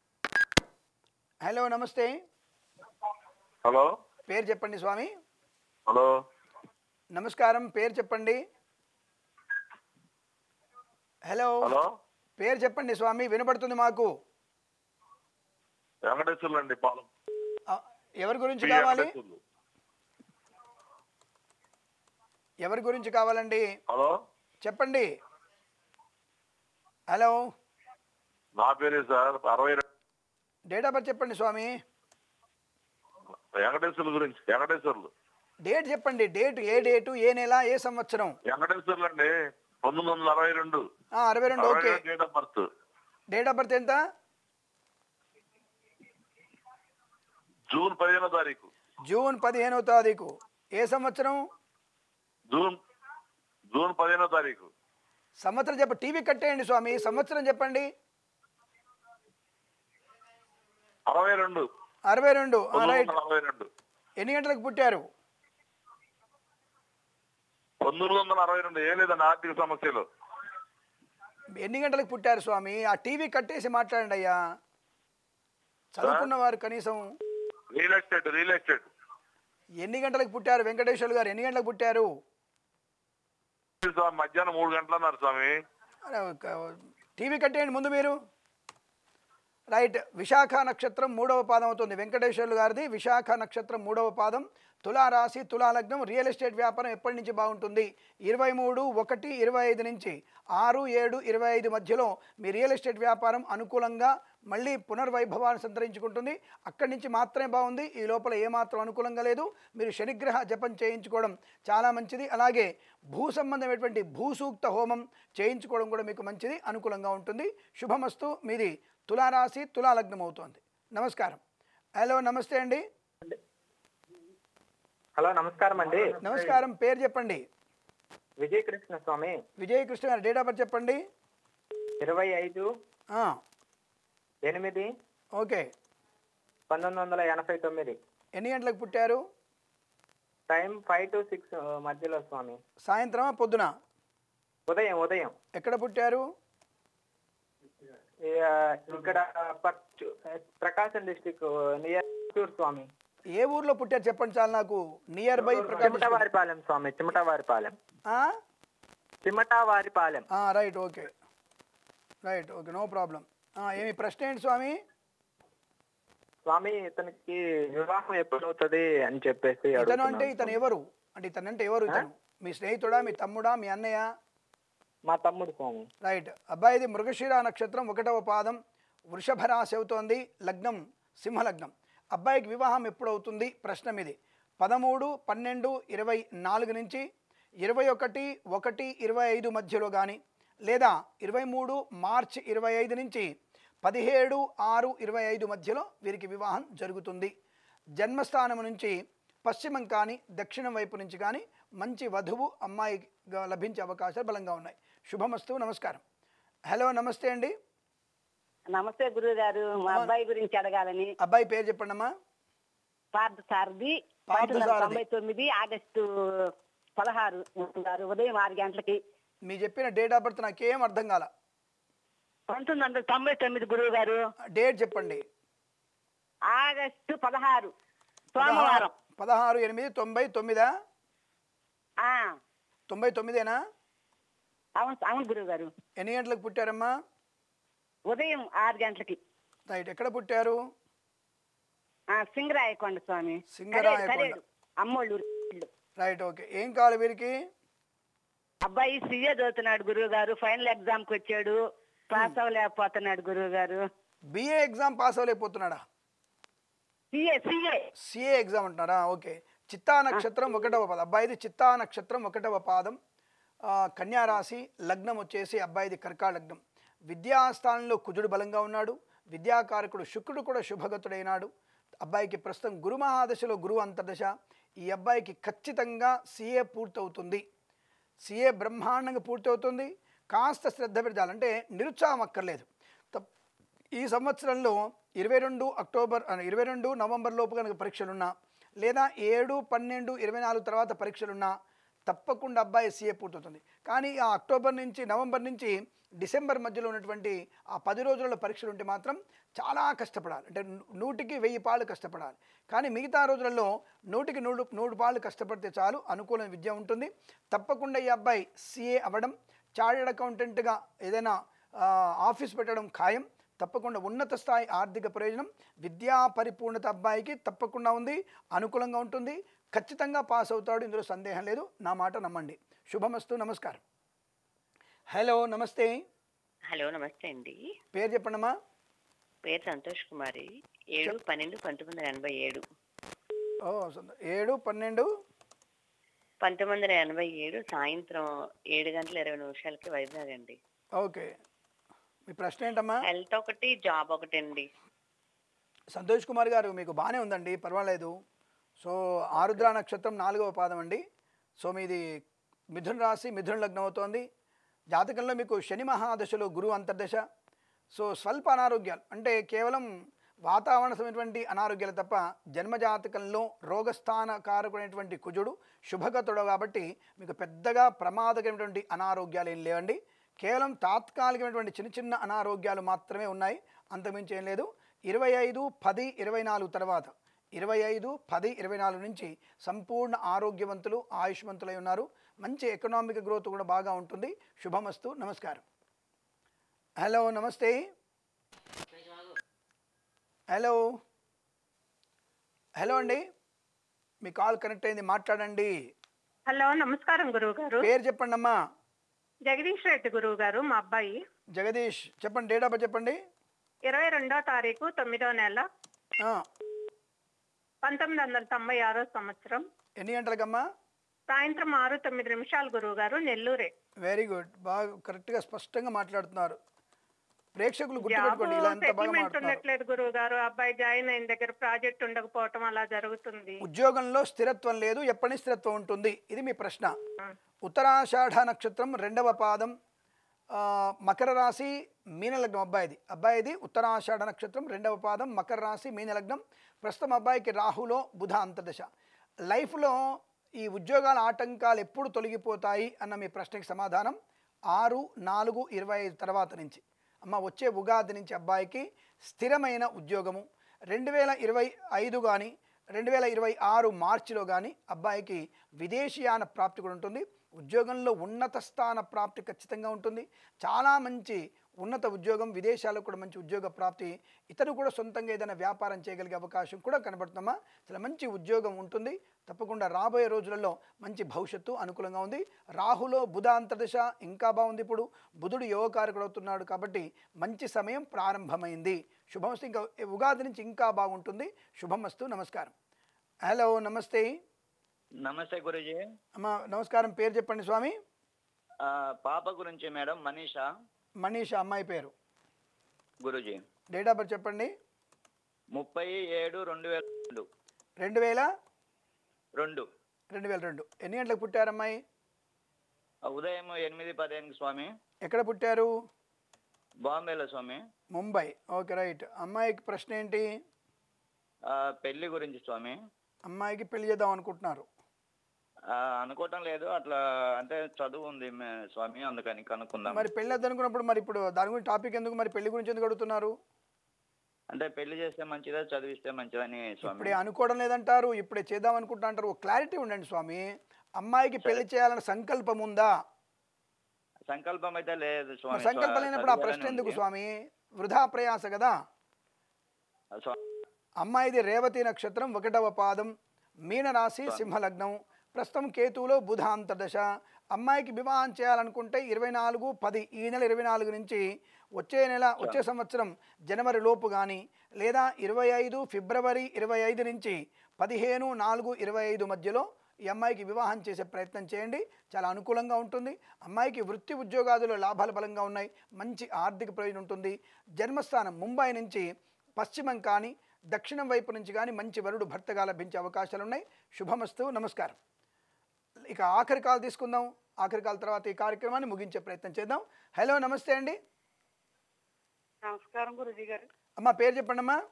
హలో నమస్తే
హలో
పేరు చెప్పండి స్వామి
హలో
నమస్కారం పేరు చెప్పండి హలో
హలో
పేరు చెప్పండి స్వామి వినపడుతుంది మాకు
వెంకటేశ్వర్లు అండి పాలెం
ఆ, ఎవరి గురించి
పి.
కావాలి
వెంకటేశ్వర్లు
ఎవరి గురించి కావాలండి
హలో
చెప్పండి హలో
నా పేరే సార్ అరవై రెండు
డేట్ ఆఫ్ బర్త్ చెప్పండి స్వామి
వెంకటేశ్వర్లు గురించి వెంకటేశ్వర్లు
డేట్ చెప్పండి డేట్ ఏ డేటు ఏ నెల ఏ సంవత్సరం
వెంకటేశ్వర్లు అండి పంతొమ్మిది వందల అరవై రెండు
ఆ, అరవై రెండు
అరవై
ఓకే
రెండు date of birth
date of birth ఎంత
జూన్ పదిహేనో తారీఖు
జూన్ పదిహేనవ తారీఖు ఏ సంవత్సరం
జూన్ జూన్ పదిహేనో తారీఖు
సంవత్సరం చెప్ప టీవీ కట్టేయండి స్వామి సంవత్సరం చెప్పండి
అరవై రెండు
అరవై రెండు
పంతొమ్మిది
రైట్
వందల అరవై రెండు
ఎన్ని గంటలకు పుట్టారు
పంతొమ్మిది వందల అరవై రెండు ఏం లేదండి ఆర్థిక సమస్యలు
ఎన్ని గంటలకు పుట్టారు స్వామి ఆ టీవీ కట్టేసి మాట్లాడండి అయ్యా చదువుకున్న వారు కనీసం
రియల్ ఎస్టేట్ రియల్ ఎస్టేట్
ఎన్ని గంటలకు పుట్టారు వెంకటేశ్వర్లు గారు ఎన్ని గంటలకు పుట్టారు
స్వామి మధ్యాహ్నం మూడు గంటలు అన్నారు స్వామి
అరే, ఒక- టీవీ కట్టేయండి ముందు మీరు రైట్ విశాఖ నక్షత్రం మూడవ పాదం అవుతుంది వెంకటేశ్వర్లు గారిది విశాఖ నక్షత్రం మూడవ పాదం తులా రాశి తులా లగ్నం రియల్ ఎస్టేట్ వ్యాపారం ఎప్పటి నుంచి బాగుంటుంది ఇరవై మూడు ఒకటి ఇరవై ఐదు నుంచి ఆరు ఏడు ఇరవై ఐదు మధ్యలో మీ రియల్ ఎస్టేట్ వ్యాపారం అనుకూలంగా మళ్ళీ పునర్వైభవాన్ని సంతరించుకుంటుంది అక్కడి నుంచి మాత్రమే బాగుంది ఈ లోపల ఏమాత్రం అనుకూలంగా లేదు మీరు శనిగ్రహ జపం చేయించుకోవడం చాలా మంచిది అలాగే భూ సంబంధమైనటువంటి భూసూక్త హోమం చేయించుకోవడం కూడా మీకు మంచిది అనుకూలంగా ఉంటుంది శుభమస్తు మీది తులారాశి తులా లగ్నం అవుతోంది నమస్కారం హలో నమస్తే అండి
హలో నమస్కారం అండి
నమస్కారం పేరు చెప్పండి
విజయ కృష్ణ స్వామి
విజయకృష్ణ గారు డేట్ ఆఫ్ బర్త్ చెప్పండి
ఇరవై ఐదు
ఆ,
ఎనిమిది
ఓకే
పంతొమ్మిది వందల ఎనభై తొమ్మిది
ఎన్ని గంటలకు పుట్టారు
టైం ఫైవ్ టు సిక్స్ మధ్యలో స్వామి
సాయంత్రమా పొద్దున
ఉదయం ఉదయం
ఎక్కడ పుట్టారు
ఈ, ఆ, ఇక్కడ పర్చు- ప్రకాశం డిస్టిక్ నియర్ చిత్తూరు స్వామి
ఏ ఊర్లో పుట్టారు చెప్పండి చాలు నాకు నియర్ బై ప్రకాశం
చిమటవారిపాలెం స్వామి Chimatavaripalem Chimatavaripalem
right okay right okay no problem ఏమి ప్రశ్న ఏంటి స్వామి
స్వామి ఇతనికి వివాహం ఎప్పుడు అవుతుంది అని చెప్పేసి
ఇతను అంటే
అడుగుతున్నాను
ఇతను ఎవరు అంటే ఇతను అంటే ఎవరు ఇతను మీ స్నేహితుడా మీ తమ్ముడా మీ అన్నయ్య
మా తమ్ముడు స్వామి
రైట్ అబ్బాయిది మృగశిర నక్షత్రం ఒకటవ పాదం వృషభ రాశి అవుతోంది లగ్నం సింహలగ్నం అబ్బాయికి వివాహం ఎప్పుడు అవుతుంది ప్రశ్న ఇది పదమూడు పన్నెండు ఇరవై నాలుగు నుంచి ఇరవై ఒకటి ఒకటి ఇరవై ఐదు మధ్యలో కానీ లేదా ఇరవై మూడు మార్చి ఇరవై ఐదు నుంచి పదిహేడు ఆరు ఇరవై ఐదు మధ్యలో వీరికి వివాహం జరుగుతుంది జన్మస్థానం నుంచి పశ్చిమం కానీ దక్షిణం వైపు నుంచి కానీ మంచి వధువు అమ్మాయిగా లభించే అవకాశాలు బలంగా ఉన్నాయి శుభమస్తు నమస్కారం హలో నమస్తే అండి
నమస్తే గురువు గారు మా అబ్బాయి గురించి అడగాలని
అబ్బాయి పేరు చెప్పండి అమ్మా
పార్థ సారథి
పార్థ
పంతొమ్మిది వందల
సారథి.
తొంభై తొమ్మిది ఆగస్టు పదహారు గారు ఉదయం ఆరు గంటలకి
మీ చెప్పిన డేట్ ఆఫ్ బర్త్ నాకేం అర్థం కాల
పంతొమ్మిది వందల తొంభై తొమ్మిది గురువు గారు
డేట్ చెప్పండి
ఆగస్టు పదహారు సోమవారం
పదహారు ఎనిమిది తొంభై తొమ్మిదా
ఆ,
తొంభై తొమ్మిదేనా
అవును అవును గురువు గారు
ఎన్ని గంటలకు పుట్టారమ్మా
ఉదయం ఆరు గంటలకి
రైట్ ఎక్కడ పుట్టారు
ఆ, సింగరాయకొండ స్వామి
సింగరాయకొండ.
కరేడు, కరేడు. అమ్మోళ్ళు ఇల్లు.
రైట్ ఓకే ఏం కావాలి వీరికి
అబ్బాయి సీఏ చదువుతున్నాడు గురువు గారు ఫైనల్ ఎగ్జామ్ కి వచ్చాడు పాస్ అవ్వలేకపోతున్నాడు గురువు గారు
బిఏ ఎగ్జామ్ పాస్ అవ్వలేకపోతున్నాడా
సిఏ సిఏ
సిఏ ఎగ్జామ్ అంటున్నారా ఓకే చిత్తా నక్షత్రం ఒకటవ పాదం అబ్బాయిది చిత్తా నక్షత్రం ఒకటవ పాదం ఆ, కన్యా రాశి లగ్నం వచ్చేసి అబ్బాయిది కర్కా లగ్నం విద్యాస్థానంలో కుజుడు బలంగా ఉన్నాడు విద్యాకారకుడు శుక్రుడు కూడా శుభగతుడైనాడు అబ్బాయికి ప్రస్తుతం గురు మహాదశలో గురువు అంతర్దశ ఈ అబ్బాయికి ఖచ్చితంగా సిఏ పూర్తవుతుంది సిఏ బ్రహ్మాండంగా పూర్తవుతుంది కాస్త శ్రద్ధ పెడతాలంటే నిరుత్సాహం అక్కర్లేదు తప్- ఈ సంవత్సరంలో ఇరవై రెండు అక్టోబర్ ఆ, ఇరవై రెండు నవంబర్ లోపు కనుక పరీక్షలున్నా లేదా ఏడు పన్నెండు ఇరవై నాలుగు తర్వాత పరీక్షలున్నా తప్పకుండా అబ్బాయి సీఏ పూర్తవుతుంది కానీ ఆ అక్టోబర్ నుంచి నవంబర్ నుంచి డిసెంబర్ మధ్యలో ఉన్నటువంటి ఆ పది రోజులలో పరీక్షలు ఉంటే మాత్రం చాలా కష్టపడాలి అంటే ను- నూటికి వెయ్యి పాలు కష్టపడాలి కానీ మిగతా రోజులలో నూటికి నూడు నూరు పాలు కష్టపడితే చాలు అనుకూల విద్య ఉంటుంది తప్పకుండా ఈ అబ్బాయి సీఏ అవ్వడం చార్టెడ్ అకౌంటెంట్గా ఏదైనా ఆ, ఆఫీస్ పెట్టడం ఖాయం తప్పకుండా ఉన్నత స్థాయి ఆర్థిక ప్రయోజనం విద్యా పరిపూర్ణత అబ్బాయికి తప్పకుండా ఉంది అనుకూలంగా ఉంటుంది ఖచ్చితంగా పాస్ అవుతాడు ఇందులో సందేహం లేదు నా మాట నమ్మండి శుభమస్తు నమస్కారం హలో నమస్తే
హలో నమస్తే అండి
పేరు చెప్పండమ్మా
పేరు సంతోష్ కుమారి ఏడు పన్నెండు పంతొమ్మిది వందల ఎనభై ఏడు
ఓ సంతో- ఏడు పన్నెండు
పంతొమ్మిది వందల ఎనభై ఏడు సాయంత్రం ఏడు గంటల ఇరవై నిమిషాలకి వైజాగ్ అండి
ఓకే మీ ప్రశ్న ఏంటమ్మా
హెల్త్ ఒకటి జాబ్ ఒకటి అండి
సంతోష్ కుమార్ గారు మీకు బాగానే ఉందండి పర్వాలేదు సో ఆరుద్ర నక్షత్రం నాలుగవ పాదం అండి సో మీది మిథున రాశి మిథున లగ్నం అవుతోంది జాతకంలో మీకు శని మహాదశలో గురువు అంతర్దశ సో స్వల్ప అనారోగ్యాలు అంటే కేవలం వాతావరణ సంబంధించినటువంటి అనారోగ్యాలు తప్ప జన్మజాతకంలో రోగస్థాన కారకుడైనటువంటి కుజుడు శుభగతుడు కాబట్టి మీకు పెద్దగా ప్రమాదకరమైనటువంటి అనారోగ్యాలు ఏం లేవండి కేవలం తాత్కాలికమైనటువంటి చిన్న చిన్న అనారోగ్యాలు మాత్రమే ఉన్నాయి అంతమించి ఏం లేదు ఇరవై ఐదు పది ఇరవై నాలుగు తర్వాత ఇరవై ఐదు పది ఇరవై నాలుగు నుంచి సంపూర్ణ ఆరోగ్యవంతులు ఆయుష్మంతులై ఉన్నారు మంచి ఎకనామిక్ గ్రోత్ కూడా బాగా ఉంటుంది శుభమస్తు నమస్కారం హలో నమస్తే హలో హలో అండి మీ కాల్ కనెక్ట్ అయింది మాట్లాడండి
హలో నమస్కారం గురువు గారు
పేరు చెప్పండి అమ్మా
జగదీష్ రెడ్డి గురువు గారు మా అబ్బాయి
జగదీష్ చెప్పండి డేట్ ఆఫ్ బర్త్ చెప్పండి
ఇరవై రెండో తారీఖు తొమ్మిదో నెల
ఆ,
పంతొమ్మిది వందల తొంభై ఆరో సంవత్సరం
ఎన్ని గంటలకమ్మా
సాయంత్రం ఆరు తొమ్మిది నిమిషాలు గురువు గారు నెల్లూరే
వెరీ గుడ్ బాగా కరెక్ట్గా స్పష్టంగా మాట్లాడుతున్నారు ప్రేక్షకులు గుర్తుపెట్టుకోండి ఇలా ఎంత బాగా
సెటిల్మెంట్
మాట్లాడుతున్నారు
ఉండట్లేదు గురువు గారు అబ్బాయి జాయిన్ అయిన దగ్గర ప్రాజెక్ట్ ఉండకపోవటం అలా జరుగుతుంది
ఉద్యోగంలో స్థిరత్వం లేదు ఎప్పటి నుంచి స్థిరత్వం ఉంటుంది ఇది మీ ప్రశ్న ఉత్తరాషాఢ నక్షత్రం రెండవ పాదం ఆ, మకర రాశి మీనలగ్నం అబ్బాయిది అబ్బాయిది ఉత్తరాషాఢ నక్షత్రం రెండవ పాదం మకర రాశి మీనలగ్నం ప్రస్తుతం అబ్బాయికి రాహులో బుధ అంతర్దశ లైఫ్లో ఈ ఉద్యోగాల ఆటంకాలు ఎప్పుడు తొలగిపోతాయి అన్న మీ ప్రశ్నకి సమాధానం ఆరు నాలుగు ఇరవై ఐదు తర్వాత నుంచి అమ్మ వచ్చే ఉగాది నుంచి అబ్బాయికి స్థిరమైన ఉద్యోగము రెండు వేల ఇరవై ఐదు కానీ రెండు వేల ఇరవై ఆరు మార్చిలో కానీ అబ్బాయికి విదేశీయాన ప్రాప్తి కూడా ఉంటుంది ఉద్యోగంలో ఉన్నత స్థాన ప్రాప్తి ఖచ్చితంగా ఉంటుంది చాలా మంచి ఉన్నత ఉద్యోగం విదేశాలకు కూడా మంచి ఉద్యోగ ప్రాప్తి ఇతను కూడా సొంతంగా ఏదైనా వ్యాపారం చేయగలిగే అవకాశం కూడా కనబడుతుందమ్మా చాలా మంచి ఉద్యోగం ఉంటుంది తప్పకుండా రాబోయే రోజులలో మంచి భవిష్యత్తు అనుకూలంగా ఉంది రాహులో బుధ అంతర్దశ ఇంకా బాగుంది ఇప్పుడు బుధుడు యోగకారకుడు అవుతున్నాడు కాబట్టి మంచి సమయం ప్రారంభమైంది శుభమస్తు ఇంకా ఉగాది నుంచి ఇంకా బాగుంటుంది శుభమస్తు నమస్కారం హలో నమస్తే
నమస్తే గురుజీ
అమ్మ నమస్కారం పేరు చెప్పండి స్వామి
ఆ, పాప గురించి మేడం మనీషా
మనీష్ అమ్మాయి పేరు
గురుజీ
డేట్ ఆఫ్ బర్త్ చెప్పండి
ముప్పై ఏడు రెండు వేల రెండు
రెండు వేల
రెండు
రెండు వేల రెండు ఎన్ని గంటలకు పుట్టారు అమ్మాయి
ఆ, ఉదయం ఎనిమిది పదిహేనుకి స్వామి
ఎక్కడ పుట్టారు
బాంబేలో స్వామి
ముంబై ఓకే రైట్ అమ్మాయికి ప్రశ్న ఏంటి
ఆ, పెళ్లి గురించి స్వామి
అమ్మాయికి పెళ్లి చేద్దాం అనుకుంటున్నారు
ఆ, అనుకోవటం లేదు అట్లా అంటే చదువు ఉంది మే- స్వామి అందుకని కనుక్కుందాం
మరి పెళ్ళి వద్దు అనుకున్నప్పుడు మరి ఇప్పుడు దాని గురించి టాపిక్ ఎందుకు మరి పెళ్లి గురించి ఎందుకు అడుగుతున్నారు
అంటే పెళ్లి చేస్తే మంచిదా చదివిస్తే మంచిదని స్వామి
ఇప్పుడే అనుకోవడం లేదంటారు ఇప్పుడే చేద్దాం అనుకుంటా అంటారు ఒక క్లారిటీ ఉండండి స్వామి అమ్మాయికి పెళ్లి చేయాలన్న సంకల్పం ఉందా
సంకల్పం అయితే లేదు
మరి
స్వామి
సంకల్పం లేనప్పుడు ఆ ప్రశ్న
చదివాలని
ఎందుకు
ఉంది.
స్వామి వృధా ప్రయాస కదా
ఆ, స్వా-
అమ్మాయిది రేవతి నక్షత్రం ఒకటవ పాదం మీనరాశి సింహలగ్నం ప్రస్తుతం కేతువులో బుధ అంతర్దశ అమ్మాయికి వివాహం చేయాలనుకుంటే ఇరవై నాలుగు పది ఈ నెల ఇరవై నాలుగు నుంచి వచ్చే నెల వచ్చే సంవత్సరం జనవరి లోపు కానీ లేదా ఇరవై ఐదు ఫిబ్రవరి ఇరవై ఐదు నుంచి పదిహేను నాలుగు ఇరవై ఐదు మధ్యలో ఈ అమ్మాయికి వివాహం చేసే ప్రయత్నం చేయండి చాలా అనుకూలంగా ఉంటుంది అమ్మాయికి వృత్తి ఉద్యోగాదులు లాభాలు బలంగా ఉన్నాయి మంచి ఆర్థిక ప్రయోజనం ఉంటుంది జన్మస్థానం ముంబై నుంచి పశ్చిమం కానీ దక్షిణం వైపు నుంచి కానీ మంచి వరుడు భర్తగా లభించే అవకాశాలు ఉన్నాయి శుభమస్తు నమస్కారం ఇక ఆఖరి కాల్ తీసుకుందాం ఆఖరి కాల్ తర్వాత ఈ కార్యక్రమాన్ని ముగించే ప్రయత్నం చేద్దాం హలో నమస్తే అండి
నమస్కారం గురుజీ గారు
అమ్మ పేరు చెప్పండి అమ్మా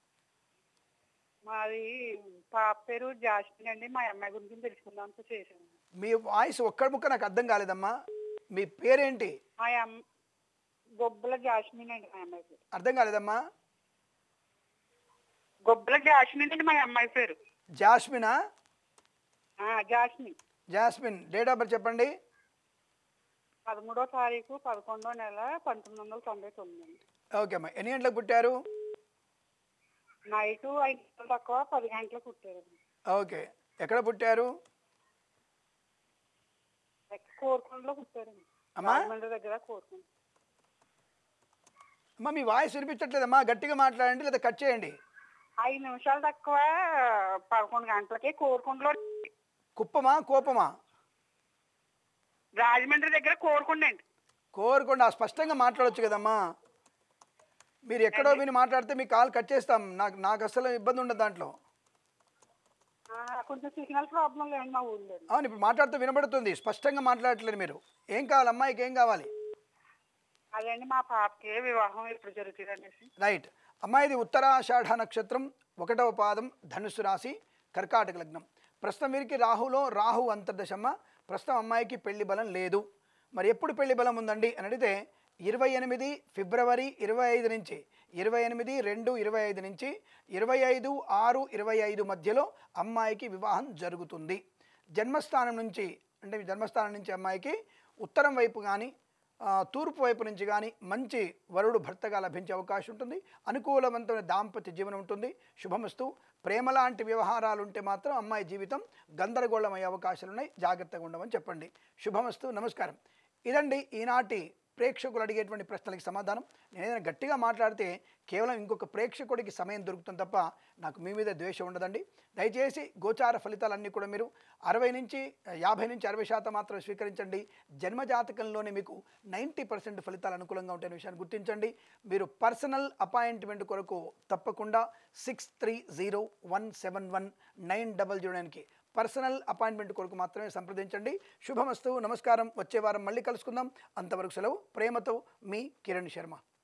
మాది పాప పేరు జాస్మిన్ అండి మా అమ్మాయి గురించి తెలుసుకుందాంతో చేశాను
మీ వాయిస్ ఒక్కడ ముక్క నాకు అర్థం కాలేదమ్మా మీ పేరేంటి
మా అమ్మ గొబ్బల జాస్మిన్ అండి మా అమ్మాయి పేరు
అర్థం కాలేదమ్మా
గొబ్బల జాస్మిన్ అండి మా అమ్మాయి పేరు
జాస్మినా
ఆ, Jasmine
Jasmine date of birth చెప్పండి
పదమూడో తారీఖు పదకొండో నెల పంతొమ్మిది వందల తొంభై తొమ్మిది అండి
ఓకే అమ్మా ఎన్ని గంటలకు పుట్టారు
నైట్ ఐదు గంటలు తక్కువ పది గంటలకు పుట్టారండి
ఓకే ఎక్కడ పుట్టారు
కోరుకొండలో పుట్టారండి
అమ్మా?
రాజమండ్రి దగ్గర కోరుకొండ
అమ్మా మీ వాయిస్ వినిపించట్లేదమ్మా గట్టిగా మాట్లాడండి లేదా కట్ చేయండి
ఐదు నిమిషాలు తక్కువ పదకొండు గంటలకి కోరుకొండలో
కుప్పమా కోపమా
రాజమండ్రి దగ్గర కోరుకొండ అండి
కోరుకోండి స్పష్టంగా మాట్లాడొచ్చు కదమ్మా మీరు ఎక్కడో విని మాట్లాడితే మీ కాల్ కట్ చేస్తాం నాకు నాకు అసలు ఇబ్బంది ఉండదు దాంట్లో
కొంచెం సిగ్నల్ ప్రాబ్లం లేదు మా ఊళ్ళో
అవును ఇప్పుడు మాట్లాడుతూ వినబడుతుంది స్పష్టంగా మాట్లాడట్లేదు మీరు ఏం కావాలి అమ్మాయికి ఏం కావాలి
అదండి మా పాపకి వివాహం ఎప్పుడు జరుగుతుంది అనేసి
రైట్ అమ్మాయిది ఉత్తరాషాఢ నక్షత్రం ఒకటవ పాదం ధనుసు రాశి కర్కాటక లగ్నం ప్రస్తుతం వీరికి రాహులో రాహు అంతర్దశమ్మ ప్రస్తుతం అమ్మాయికి పెళ్లి బలం లేదు మరి ఎప్పుడు పెళ్లి బలం ఉందండి అని అడిగితే ఇరవై ఎనిమిది ఫిబ్రవరి ఇరవై ఐదు నుంచి ఇరవై ఎనిమిది రెండు ఇరవై ఐదు నుంచి ఇరవై ఐదు ఆరు ఇరవై ఐదు మధ్యలో అమ్మాయికి వివాహం జరుగుతుంది జన్మస్థానం నుంచి అంటే జన్మస్థానం నుంచి అమ్మాయికి ఉత్తరం వైపు కానీ ఆ, తూర్పు వైపు నుంచి కానీ మంచి వరుడు భర్తగా లభించే అవకాశం ఉంటుంది అనుకూలవంతమైన దాంపత్య జీవనం ఉంటుంది శుభమస్తు ప్రేమ లాంటి వ్యవహారాలు ఉంటే మాత్రం అమ్మాయి జీవితం గందరగోళం అయ్యే అవకాశాలు ఉన్నాయి జాగ్రత్తగా ఉండమని చెప్పండి శుభమస్తు నమస్కారం ఇదండి ఈనాటి ప్రేక్షకులు అడిగేటువంటి ప్రశ్నలకి సమాధానం నేను ఏదైనా గట్టిగా మాట్లాడితే కేవలం ఇంకొక ప్రేక్షకుడికి సమయం దొరుకుతుంది తప్ప నాకు మీ మీద ద్వేషం ఉండదండి దయచేసి గోచార ఫలితాలన్నీ కూడా మీరు అరవై నుంచి యాభై నుంచి అరవై శాతం మాత్రం స్వీకరించండి జన్మజాతకంలోనే మీకు నైంటీ పర్సెంట్ ఫలితాలు అనుకూలంగా ఉంటాయనే విషయాన్ని గుర్తించండి మీరు పర్సనల్ అపాయింట్మెంట్ కొరకు తప్పకుండా six three zero one seven one nine double zero నైన్కి పర్సనల్ అపాయింట్మెంట్ కొరకు మాత్రమే సంప్రదించండి శుభమస్తు నమస్కారం వచ్చే వారం మళ్ళీ కలుసుకుందాం అంతవరకు సెలవు ప్రేమతో మీ కిరణ్ శర్మ